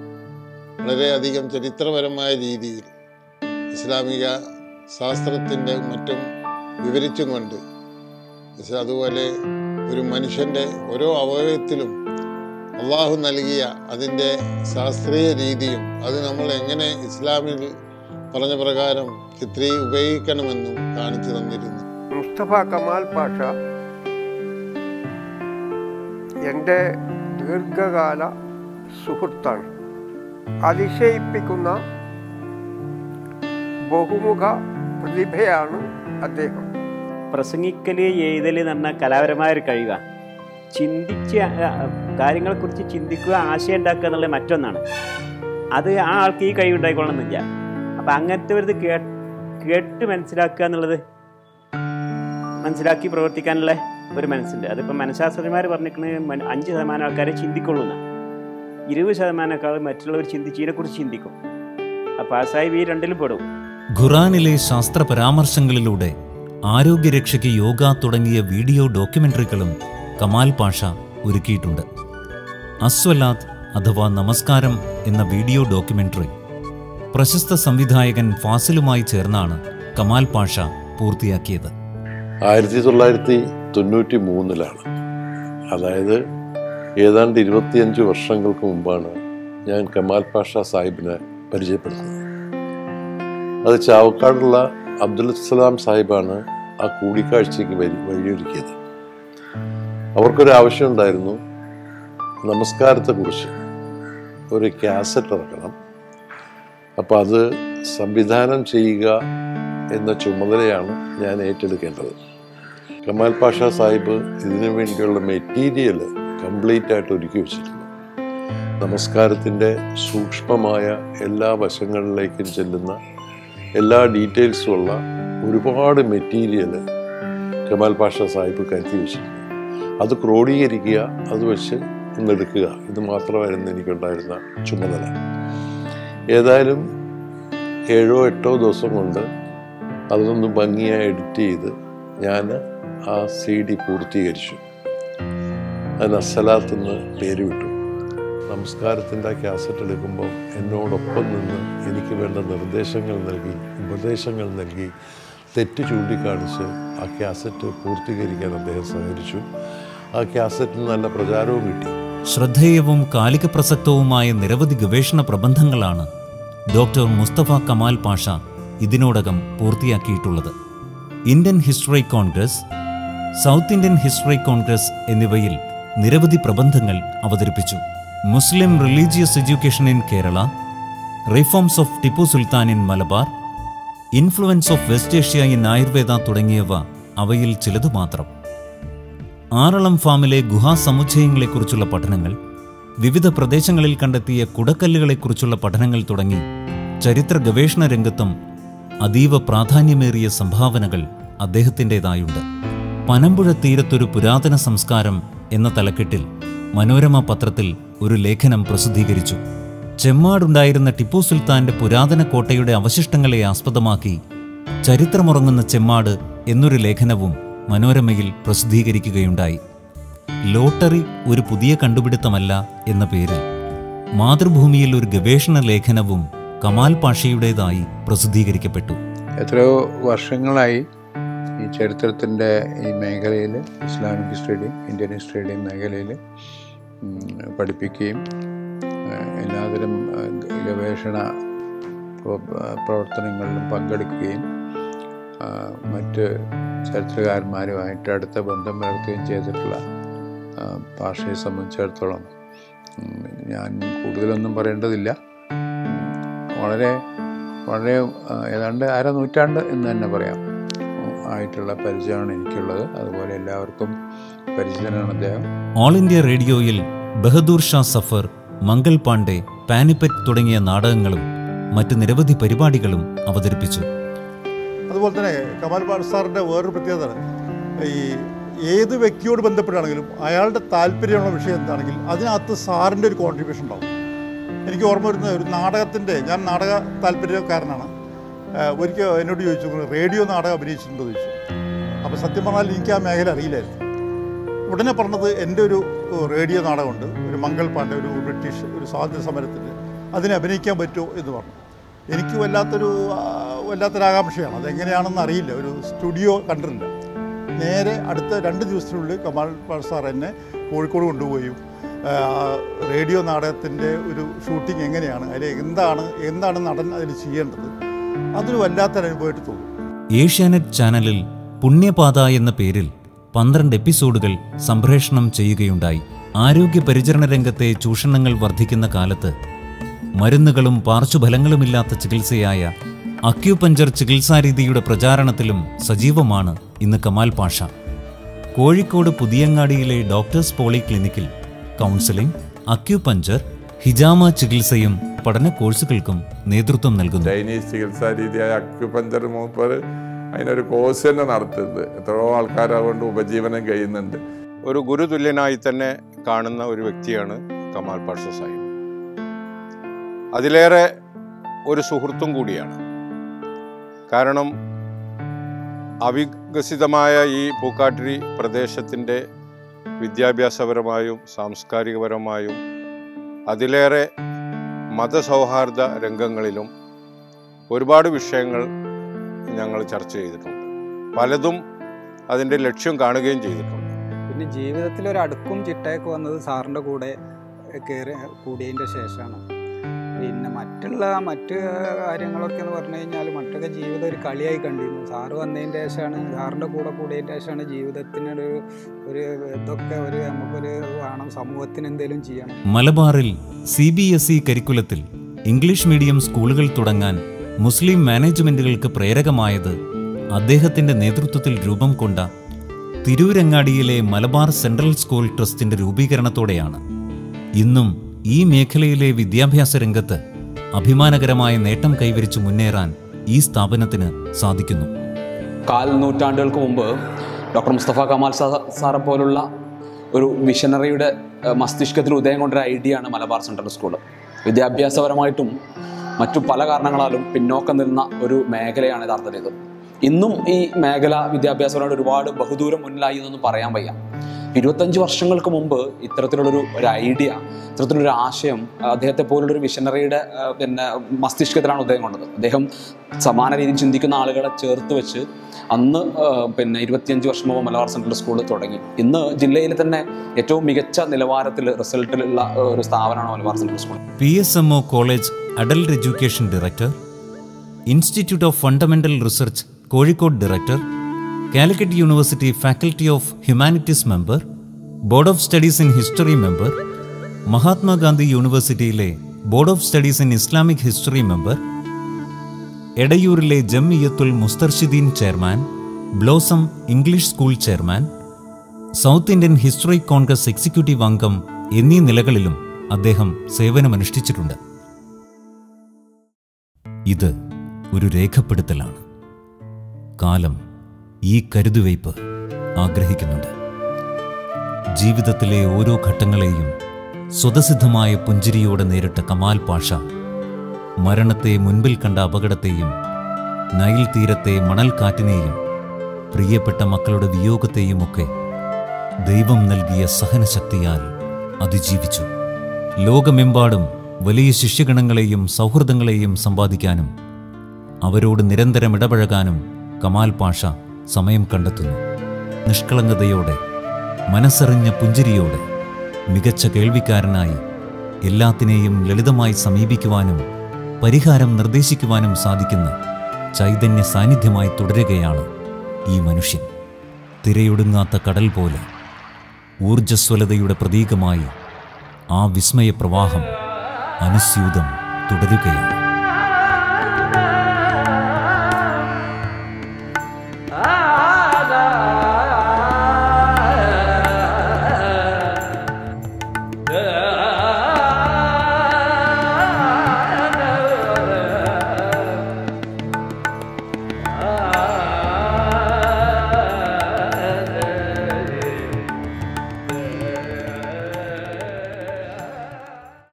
വളരെയധികം ചരിത്രപരമായ രീതിയിൽ ഇസ്ലാമിക ശാസ്ത്രത്തിൻ്റെ മറ്റും വിവരിച്ചും കൊണ്ട് പക്ഷെ അതുപോലെ ഒരു മനുഷ്യൻ്റെ ഓരോ അവയവത്തിലും അള്ളാഹു നൽകിയ അതിൻ്റെ ശാസ്ത്രീയ രീതിയും അത് നമ്മൾ എങ്ങനെ ഇസ്ലാമിൽ പറഞ്ഞ പ്രകാരം ചിത്രീ ഉപയോഗിക്കണമെന്നും കാണിച്ചു തന്നിരുന്നു മുസ്തഫ കമാൽ പാഷ എൻ്റെ ദീർഘകാല സുഹൃത്താണ് അതിശയിപ്പിക്കുന്ന ബഹുമുഖ പ്രതിഭയാണ് അദ്ദേഹം പ്രസംഗിക്കൽ എഴുതൽ എന്ന് പറഞ്ഞാൽ കലാപരമായ ഒരു കഴിവാണ് ചിന്തിച്ച് ആ, കാര്യങ്ങളെക്കുറിച്ച് ചിന്തിക്കുക ആശയം ഉണ്ടാക്കുക എന്നുള്ളത് മറ്റൊന്നാണ് അത് ആ ആൾക്ക് ഈ കഴിവ് ഉണ്ടായിക്കൊള്ളണമെന്നില്ല അപ്പം അങ്ങനത്തെ ഒരു ഇത് കേ കേട്ട് മനസ്സിലാക്കുക എന്നുള്ളത് മനസ്സിലാക്കി പ്രവർത്തിക്കാനുള്ള ഒരു മനസ്സുണ്ട് അതിപ്പോൾ മനഃശാസ്ത്രജ്ഞന്മാർ പറഞ്ഞിരിക്കുന്നത് അഞ്ച് ശതമാനം ആൾക്കാരെ ചിന്തിക്കുള്ളൂ എന്നാണ് ഇരുപത് ശതമാനക്കാൾ മറ്റുള്ളവർ ചിന്തിച്ച് ഇതിനെക്കുറിച്ച് ചിന്തിക്കും അപ്പോൾ ആ സാഹിബ് ഈ രണ്ടിലും പെടും ഖുറാനിലെ ശാസ്ത്ര പരാമർശങ്ങളിലൂടെ ആരോഗ്യരക്ഷയ്ക്ക് യോഗ തുടങ്ങിയ വീഡിയോ ഡോക്യുമെന്ററികളും കമാൽ പാഷ ഒരുക്കിയിട്ടുണ്ട് അസ്വലാത്ത് അഥവാ നമസ്കാരം എന്ന വീഡിയോ ഡോക്യുമെന്ററി പ്രശസ്ത സംവിധായകൻ ഫാസിലുമായി ചേർന്നാണ് കമാൽ പാഷ പൂർത്തിയാക്കിയത് ആയിരത്തി തൊള്ളായിരത്തി തൊണ്ണൂറ്റി മൂന്നിലാണ് അതായത് ഏതാണ്ട് ഇരുപത്തിയഞ്ച് വർഷങ്ങൾക്ക് മുമ്പാണ് ഞാൻ കമാൽ പാഷ സാഹിബിനെ പരിചയപ്പെടുത്തുന്നത് അത് ചാവക്കാടുള്ള അബ്ദുൽ സലാം സാഹിബാണ് ആ കൂടിക്കാഴ്ചയ്ക്ക് വഴി വഴിയൊരുക്കിയത് അവർക്കൊരു ആവശ്യമുണ്ടായിരുന്നു നമസ്കാരത്തെക്കുറിച്ച് ഒരു കാസറ്റ് ഇറക്കണം അപ്പോൾ അത് സംവിധാനം ചെയ്യുക എന്ന ചുമതലയാണ് ഞാൻ ഏറ്റെടുക്കേണ്ടത് കമാൽ പാഷ സാഹിബ് ഇതിനു വേണ്ടിയുള്ള മെറ്റീരിയൽ കംപ്ലീറ്റ് ആയിട്ട് ഒരുക്കി വെച്ചിട്ടുണ്ട് നമസ്കാരത്തിൻ്റെ സൂക്ഷ്മമായ എല്ലാ വശങ്ങളിലേക്കും ചെല്ലുന്ന എല്ലാ ഡീറ്റെയിൽസും ഉള്ള ഒരുപാട് മെറ്റീരിയൽ കമാൽ പാഷ സാഹിബ് കരുതി വെച്ചിട്ടുണ്ട് അത് ക്രോഡീകരിക്കുക അത് വെച്ച് ഒന്നെടുക്കുക ഇത് മാത്രമായിരുന്നു എനിക്കുണ്ടായിരുന്ന ചുമതല ഏതായാലും ഏഴോ എട്ടോ ദിവസം കൊണ്ട് അതൊന്ന് ഭംഗിയായി എഡിറ്റ് ചെയ്ത് ഞാൻ ആ സി ഡി പൂർത്തീകരിച്ചു അതിന് അസലാത്ത് എന്ന് പേര് വിട്ടു നമസ്കാരത്തിൻ്റെ ആ കാസറ്റ് എടുക്കുമ്പോൾ എന്നോടൊപ്പം നിന്ന് എനിക്ക് വേണ്ട നിർദ്ദേശങ്ങൾ നൽകി ഉപദേശങ്ങൾ നൽകി തെറ്റ് ചൂണ്ടിക്കാണിച്ച് ആ കാസറ്റ് പൂർത്തീകരിക്കാൻ അദ്ദേഹം സഹകരിച്ചു ആ കാസറ്റിന് നല്ല പ്രചാരവും കിട്ടി ശ്രദ്ധേയവും കാലിക പ്രസക്തവുമായ നിരവധി ഗവേഷണ പ്രബന്ധങ്ങളാണ് ഡോക്ടർ മുസ്തഫ കമാൽ പാഷ ഇതിനോടകം പൂർത്തിയാക്കിയിട്ടുള്ളത് Indian history congress south Indian history congress എന്നിവയിൽ നിരവധി പ്രബന്ധങ്ങൾ അവതരിപ്പിച്ചു Muslim religious education in Kerala reforms of Tipu Sultan in Malabar influence of West Asia in Ayurveda തുടങ്ങിയവ അവയിൽ ചിലത് മാത്രം ആറളം ഫാമിലെ ഗുഹാസമുച്ചയങ്ങളെക്കുറിച്ചുള്ള പഠനങ്ങൾ വിവിധ പ്രദേശങ്ങളിൽ കണ്ടെത്തിയ കുടക്കല്ലുകളെക്കുറിച്ചുള്ള പഠനങ്ങൾ തുടങ്ങി ചരിത്ര ഗവേഷണ രംഗത്തും അതീവ പ്രാധാന്യമേറിയ സംഭാവനകൾ അദ്ദേഹത്തിൻ്റെതായുണ്ട് പനമ്പുഴ തീരത്തൊരു പുരാതന സംസ്കാരം എന്ന തലക്കെട്ടിൽ മനോരമ പത്രത്തിൽ ഒരു ലേഖനം പ്രസിദ്ധീകരിച്ചു ചെമ്മാടുണ്ടായിരുന്ന ടിപ്പു സുൽത്താന്റെ പുരാതന കോട്ടയുടെ അവശിഷ്ടങ്ങളെ ആസ്പദമാക്കി ചരിത്രമുറങ്ങുന്ന ചെമ്മാട് എന്നൊരു ലേഖനവും മനോരമയിൽ പ്രസിദ്ധീകരിക്കുകയുണ്ടായി ലോട്ടറി ഒരു പുതിയ കണ്ടുപിടുത്തമല്ല എന്ന പേരിൽ മാതൃഭൂമിയിൽ ഒരു ഗവേഷണ ലേഖനവും കമാൽ പാഷയുടേതായി പ്രസിദ്ധീകരിക്കപ്പെട്ടു എത്രയോ വർഷങ്ങളായി ഈ ചരിത്രത്തിൻ്റെ ഈ മേഖലയിൽ ഇസ്ലാമിക് ഹിസ്റ്ററിയുടെയും ഇന്ത്യൻ ഹിസ്റ്ററിയുടെയും മേഖലയിൽ പഠിപ്പിക്കുകയും ഏഹ്, എല്ലാതരം ഏഹ്, ഗ- ഗവേഷണ പ്രോ- പ്രവർത്തനങ്ങളിലും പങ്കെടുക്കുകയും ആ, മറ്റ് ചരിത്രകാരന്മാരുമായിട്ട് അടുത്ത ബന്ധം പുലർത്തുകയും ചെയ്തിട്ടുള്ള ആ, ഭാഷയെ സംബന്ധിച്ചിടത്തോളം ഉം, ഞാൻ കൂടുതലൊന്നും പറയേണ്ടതില്ല ഉം, വളരെ വളരെ ആ, ഏതാണ്ട് അര നൂറ്റാണ്ട് എന്ന് തന്നെ പറയാം ഉം, ആയിട്ടുള്ള പരിചയമാണ് എനിക്കുള്ളത് അതുപോലെ എല്ലാവർക്കും പരിചിതനാണ് അദ്ദേഹം ഓൾ ഇന്ത്യ റേഡിയോയിൽ ബഹദൂർ ഷാ സഫർ മംഗൾ പാണ്ഡെ പാനിപ്പറ്റ് തുടങ്ങിയ നാടകങ്ങളും മറ്റ് നിരവധി പരിപാടികളും അവതരിപ്പിച്ചു അതുപോലെ തന്നെ കമാൽ പാൽ സാറിൻ്റെ വേറൊരു പ്രത്യേകത ഈ ഏത് വ്യക്തിയോട് ബന്ധപ്പെട്ടാണെങ്കിലും അയാളുടെ താല്പര്യമുള്ള വിഷയം എന്താണെങ്കിൽ അതിനകത്ത് സാറിൻ്റെ ഒരു കോൺട്രിബ്യൂഷൻ ഉണ്ടാവും എനിക്ക് ഓർമ്മ വരുന്ന ഒരു നാടകത്തിൻ്റെ ഞാൻ നാടക താല്പര്യക്കാരനാണ് ഏഹ് ഒരിക്കൽ എന്നോട് ചോദിച്ചു റേഡിയോ നാടകം അഭിനയിച്ചിട്ടുണ്ടോ എന്ന് ചോദിച്ചു അപ്പോൾ സത്യം പറഞ്ഞാൽ എനിക്ക് ആ മേഖല അറിയില്ലായിരുന്നു ഉടനെ പറഞ്ഞത് എൻ്റെ ഒരു റേഡിയോ നാടകമുണ്ട് ഒരു മംഗൾ പാണ്ഡെ ഒരു ബ്രിട്ടീഷ് ഒരു സ്വാതന്ത്ര്യ സമരത്തിൻ്റെ അതിനെ അഭിനയിക്കാൻ പറ്റുമോ എന്ന് പറഞ്ഞു എനിക്ക് വല്ലാത്തൊരു ആ, വല്ലാത്തൊരാകാംക്ഷയാണ് അതെങ്ങനെയാണെന്ന് അറിയില്ല ഒരു സ്റ്റുഡിയോ കണ്ടിട്ടില്ല നേരെ അടുത്ത രണ്ട് ദിവസത്തിനുള്ളിൽ കമാൽ പാൽ സാർ എന്നെ കോഴിക്കോട് കൊണ്ടുപോയി ആ, റേഡിയോ നാടകത്തിൻ്റെ ഒരു ഷൂട്ടിംഗ് എങ്ങനെയാണ് അതിൽ എന്താണ് എന്താണ് നടൻ അതിൽ ചെയ്യേണ്ടത് അതൊരു വല്ലാത്തൊരു അനുഭവമായിട്ട് തോന്നി ഏഷ്യാനെറ്റ് ചാനലിൽ പുണ്യപാത എന്ന പേരിൽ പന്ത്രണ്ട് എപ്പിസോഡുകൾ സംപ്രേഷണം ചെയ്യുകയുണ്ടായി ആരോഗ്യ പരിചരണ രംഗത്തെ ചൂഷണങ്ങൾ വർദ്ധിക്കുന്ന കാലത്ത് മരുന്നുകളും പാർശ്വഫലങ്ങളുമില്ലാത്ത ചികിത്സയായ അക്യൂപഞ്ചർ ചികിത്സാരീതിയുടെ പ്രചാരണത്തിലും സജീവമാണ് ഇന്ന് കമാൽ പാഷ കോഴിക്കോട് പുതിയങ്ങാടിയിലെ ഡോക്ടേഴ്സ് പോളി ക്ലിനിക്കിൽ കൗൺസിലിംഗ് അക്യൂപഞ്ചർ ഹിജാമ ചികിത്സയും പഠന കോഴ്സുകൾക്കും നേതൃത്വം നൽകുന്നു ചൈനീസ് ചികിത്സാ രീതിയായ അക്യുപഞ്ചർ മൂപ്പർ അതിനൊരു കോഴ്സ് തന്നെ നടത്തുന്നത് എത്രയോ ആൾക്കാർ അതുകൊണ്ട് ഉപജീവനം കഴിയുന്നുണ്ട് ഒരു ഗുരുതുല്യനായി തന്നെ കാണുന്ന ഒരു വ്യക്തിയാണ് കമാൽ പാഷ സാഹിബ് അതിലേറെ ഒരു സുഹൃത്തും കൂടിയാണ് കാരണം അവികസിതമായ ഈ പൂക്കാട്ടിരി പ്രദേശത്തിൻ്റെ വിദ്യാഭ്യാസപരമായും സാംസ്കാരികപരമായും അതിലേറെ മതസൗഹാർദ്ദ രംഗങ്ങളിലും ഒരുപാട് വിഷയങ്ങൾ ഞങ്ങൾ ചർച്ച ചെയ്തിട്ടുണ്ട് പലതും അതിൻ്റെ ലക്ഷ്യം കാണുകയും ചെയ്തിട്ടുണ്ട് പിന്നെ ജീവിതത്തിൽ ഒരു അടുക്കും ചിട്ടയൊക്കെ വന്നത് സാറിൻ്റെ കൂടെ കയറി കൂടിയതിൻ്റെ ശേഷമാണ് പിന്നെ മറ്റുള്ള മറ്റ് കാര്യങ്ങളൊക്കെ എന്ന് പറഞ്ഞു കഴിഞ്ഞാൽ മറ്റൊക്കെ ജീവിതം ഒരു കളിയായി കണ്ടിരുന്നു സാറ് വന്നതിൻ്റെ ശേഷമാണ് സാറിൻ്റെ കൂടെ കൂടിയതിൻ്റെ ശേഷമാണ് ജീവിതത്തിനൊരു ഒരു ഇതൊക്കെ ഒരു നമുക്കൊരു വേണം സമൂഹത്തിന് എന്തെങ്കിലും ചെയ്യണം മലബാറിൽ സി ബി എസ് ഇ കരിക്കുലത്തിൽ ഇംഗ്ലീഷ് മീഡിയം സ്കൂളുകൾ തുടങ്ങാൻ മുസ്ലിം മാനേജ്മെന്റുകൾക്ക് പ്രേരകമായത് അദ്ദേഹത്തിന്റെ നേതൃത്വത്തിൽ രൂപം കൊണ്ട തിരൂരങ്ങാടിയിലെ മലബാർ സെൻട്രൽ സ്കൂൾ ട്രസ്റ്റിന്റെ രൂപീകരണത്തോടെയാണ് ഇന്നും ഈ മേഖലയിലെ വിദ്യാഭ്യാസ രംഗത്ത് അഭിമാനകരമായ നേട്ടം കൈവരിച്ചു മുന്നേറാൻ ഈ സ്ഥാപനത്തിന് സാധിക്കുന്നു കാൽ നൂറ്റാണ്ടുകൾക്ക് മുമ്പ് ഡോക്ടർ മുസ്തഫ കമാൽ സാ- സാറെ പോലുള്ള ഒരു മിഷനറിയുടെ ഏഹ്, മസ്തിഷ്കത്തിൽ ഉദയം കൊണ്ടൊരു ഐഡിയ ആണ് മലബാർ സെൻട്രൽ സ്കൂൾ വിദ്യാഭ്യാസപരമായിട്ടും മറ്റു പല കാരണങ്ങളാലും പിന്നോക്കം നിന്ന ഒരു മേഖലയാണ് യഥാർത്ഥത്തിൽ ഇത് ഇന്നും ഈ മേഖല വിദ്യാഭ്യാസപരമായിട്ട് ഒരുപാട് ബഹുദൂരം മുന്നിലായി എന്നൊന്നും പറയാൻ വയ്യ ഇരുപത്തഞ്ച് വർഷങ്ങൾക്ക് മുമ്പ് ഇത്തരത്തിലുള്ളൊരു ഒരു ഐഡിയ ഇത്തരത്തിലൊരു ആശയം അദ്ദേഹത്തെ പോലുള്ളൊരു വിഷനറിയുടെ ആ, പിന്നെ മസ്തിഷ്കത്തിലാണ് ഉദയം കൊണ്ടത് അദ്ദേഹം സമാന രീതിയിൽ ചിന്തിക്കുന്ന ആളുകളെ ചേർത്ത് വെച്ച് അന്ന് ആ, പിന്നെ ഇരുപത്തിയഞ്ച് വർഷം മുമ്പ് മലബാർ സെൻട്രൽ സ്കൂൾ തുടങ്ങി ഇന്ന് ജില്ലയിൽ തന്നെ ഏറ്റവും മികച്ച നിലവാരത്തിൽ റിസൾട്ടിലുള്ള ആ, ഒരു സ്ഥാപനമാണ് Malabar central school P S M O college adult education director institute of fundamental research Kozhikode director Calicut university faculty of humanities member board of studies in history member Mahatma Gandhi യൂണിവേഴ്സിറ്റിയിലെ board of studies in Islamic history member എടയൂരിലെ ജംഇയത്തുൽ മുസ്തർഷിദീൻ chairman blossom English school chairman south Indian history Congress executive അംഗം എന്നീ നിലകളിലും അദ്ദേഹം സേവനമനുഷ്ഠിച്ചിട്ടുണ്ട് ഇത് ഒരു രേഖപ്പെടുത്തലാണ് കാലം ഈ കരുതുവയ്പ് ആഗ്രഹിക്കുന്നുണ്ട് ജീവിതത്തിലെ ഓരോ ഘട്ടങ്ങളെയും സ്വതസിദ്ധമായ പുഞ്ചിരിയോടെ നേരിട്ട കമാൽ പാഷ മരണത്തെ മുൻപിൽ കണ്ട അപകടത്തെയും നൈൽ തീരത്തെ മണൽക്കാറ്റിനെയും പ്രിയപ്പെട്ട മക്കളുടെ വിയോഗത്തെയുമൊക്കെ ദൈവം നൽകിയ സഹനശക്തിയാൽ അതിജീവിച്ചു ലോകമെമ്പാടും വലിയ ശിഷ്യഗണങ്ങളെയും സൗഹൃദങ്ങളെയും സമ്പാദിക്കാനും അവരോട് നിരന്തരം ഇടപഴകാനും കമാൽ പാഷ സമയം കണ്ടെത്തുന്നു നിഷ്കളങ്കതയോടെ മനസ്സറിഞ്ഞ പുഞ്ചിരിയോടെ മികച്ച കേൾവിക്കാരനായി എല്ലാത്തിനെയും ലളിതമായി സമീപിക്കുവാനും പരിഹാരം നിർദ്ദേശിക്കുവാനും സാധിക്കുന്ന ചൈതന്യ സാന്നിധ്യമായി തുടരുകയാണ് ഈ മനുഷ്യൻ തിരയൊടുങ്ങാത്ത കടൽ പോലെ ഊർജ്ജസ്വലതയുടെ പ്രതീകമായി ആ വിസ്മയ പ്രവാഹം അനുസ്യൂതം തുടരുകയാണ്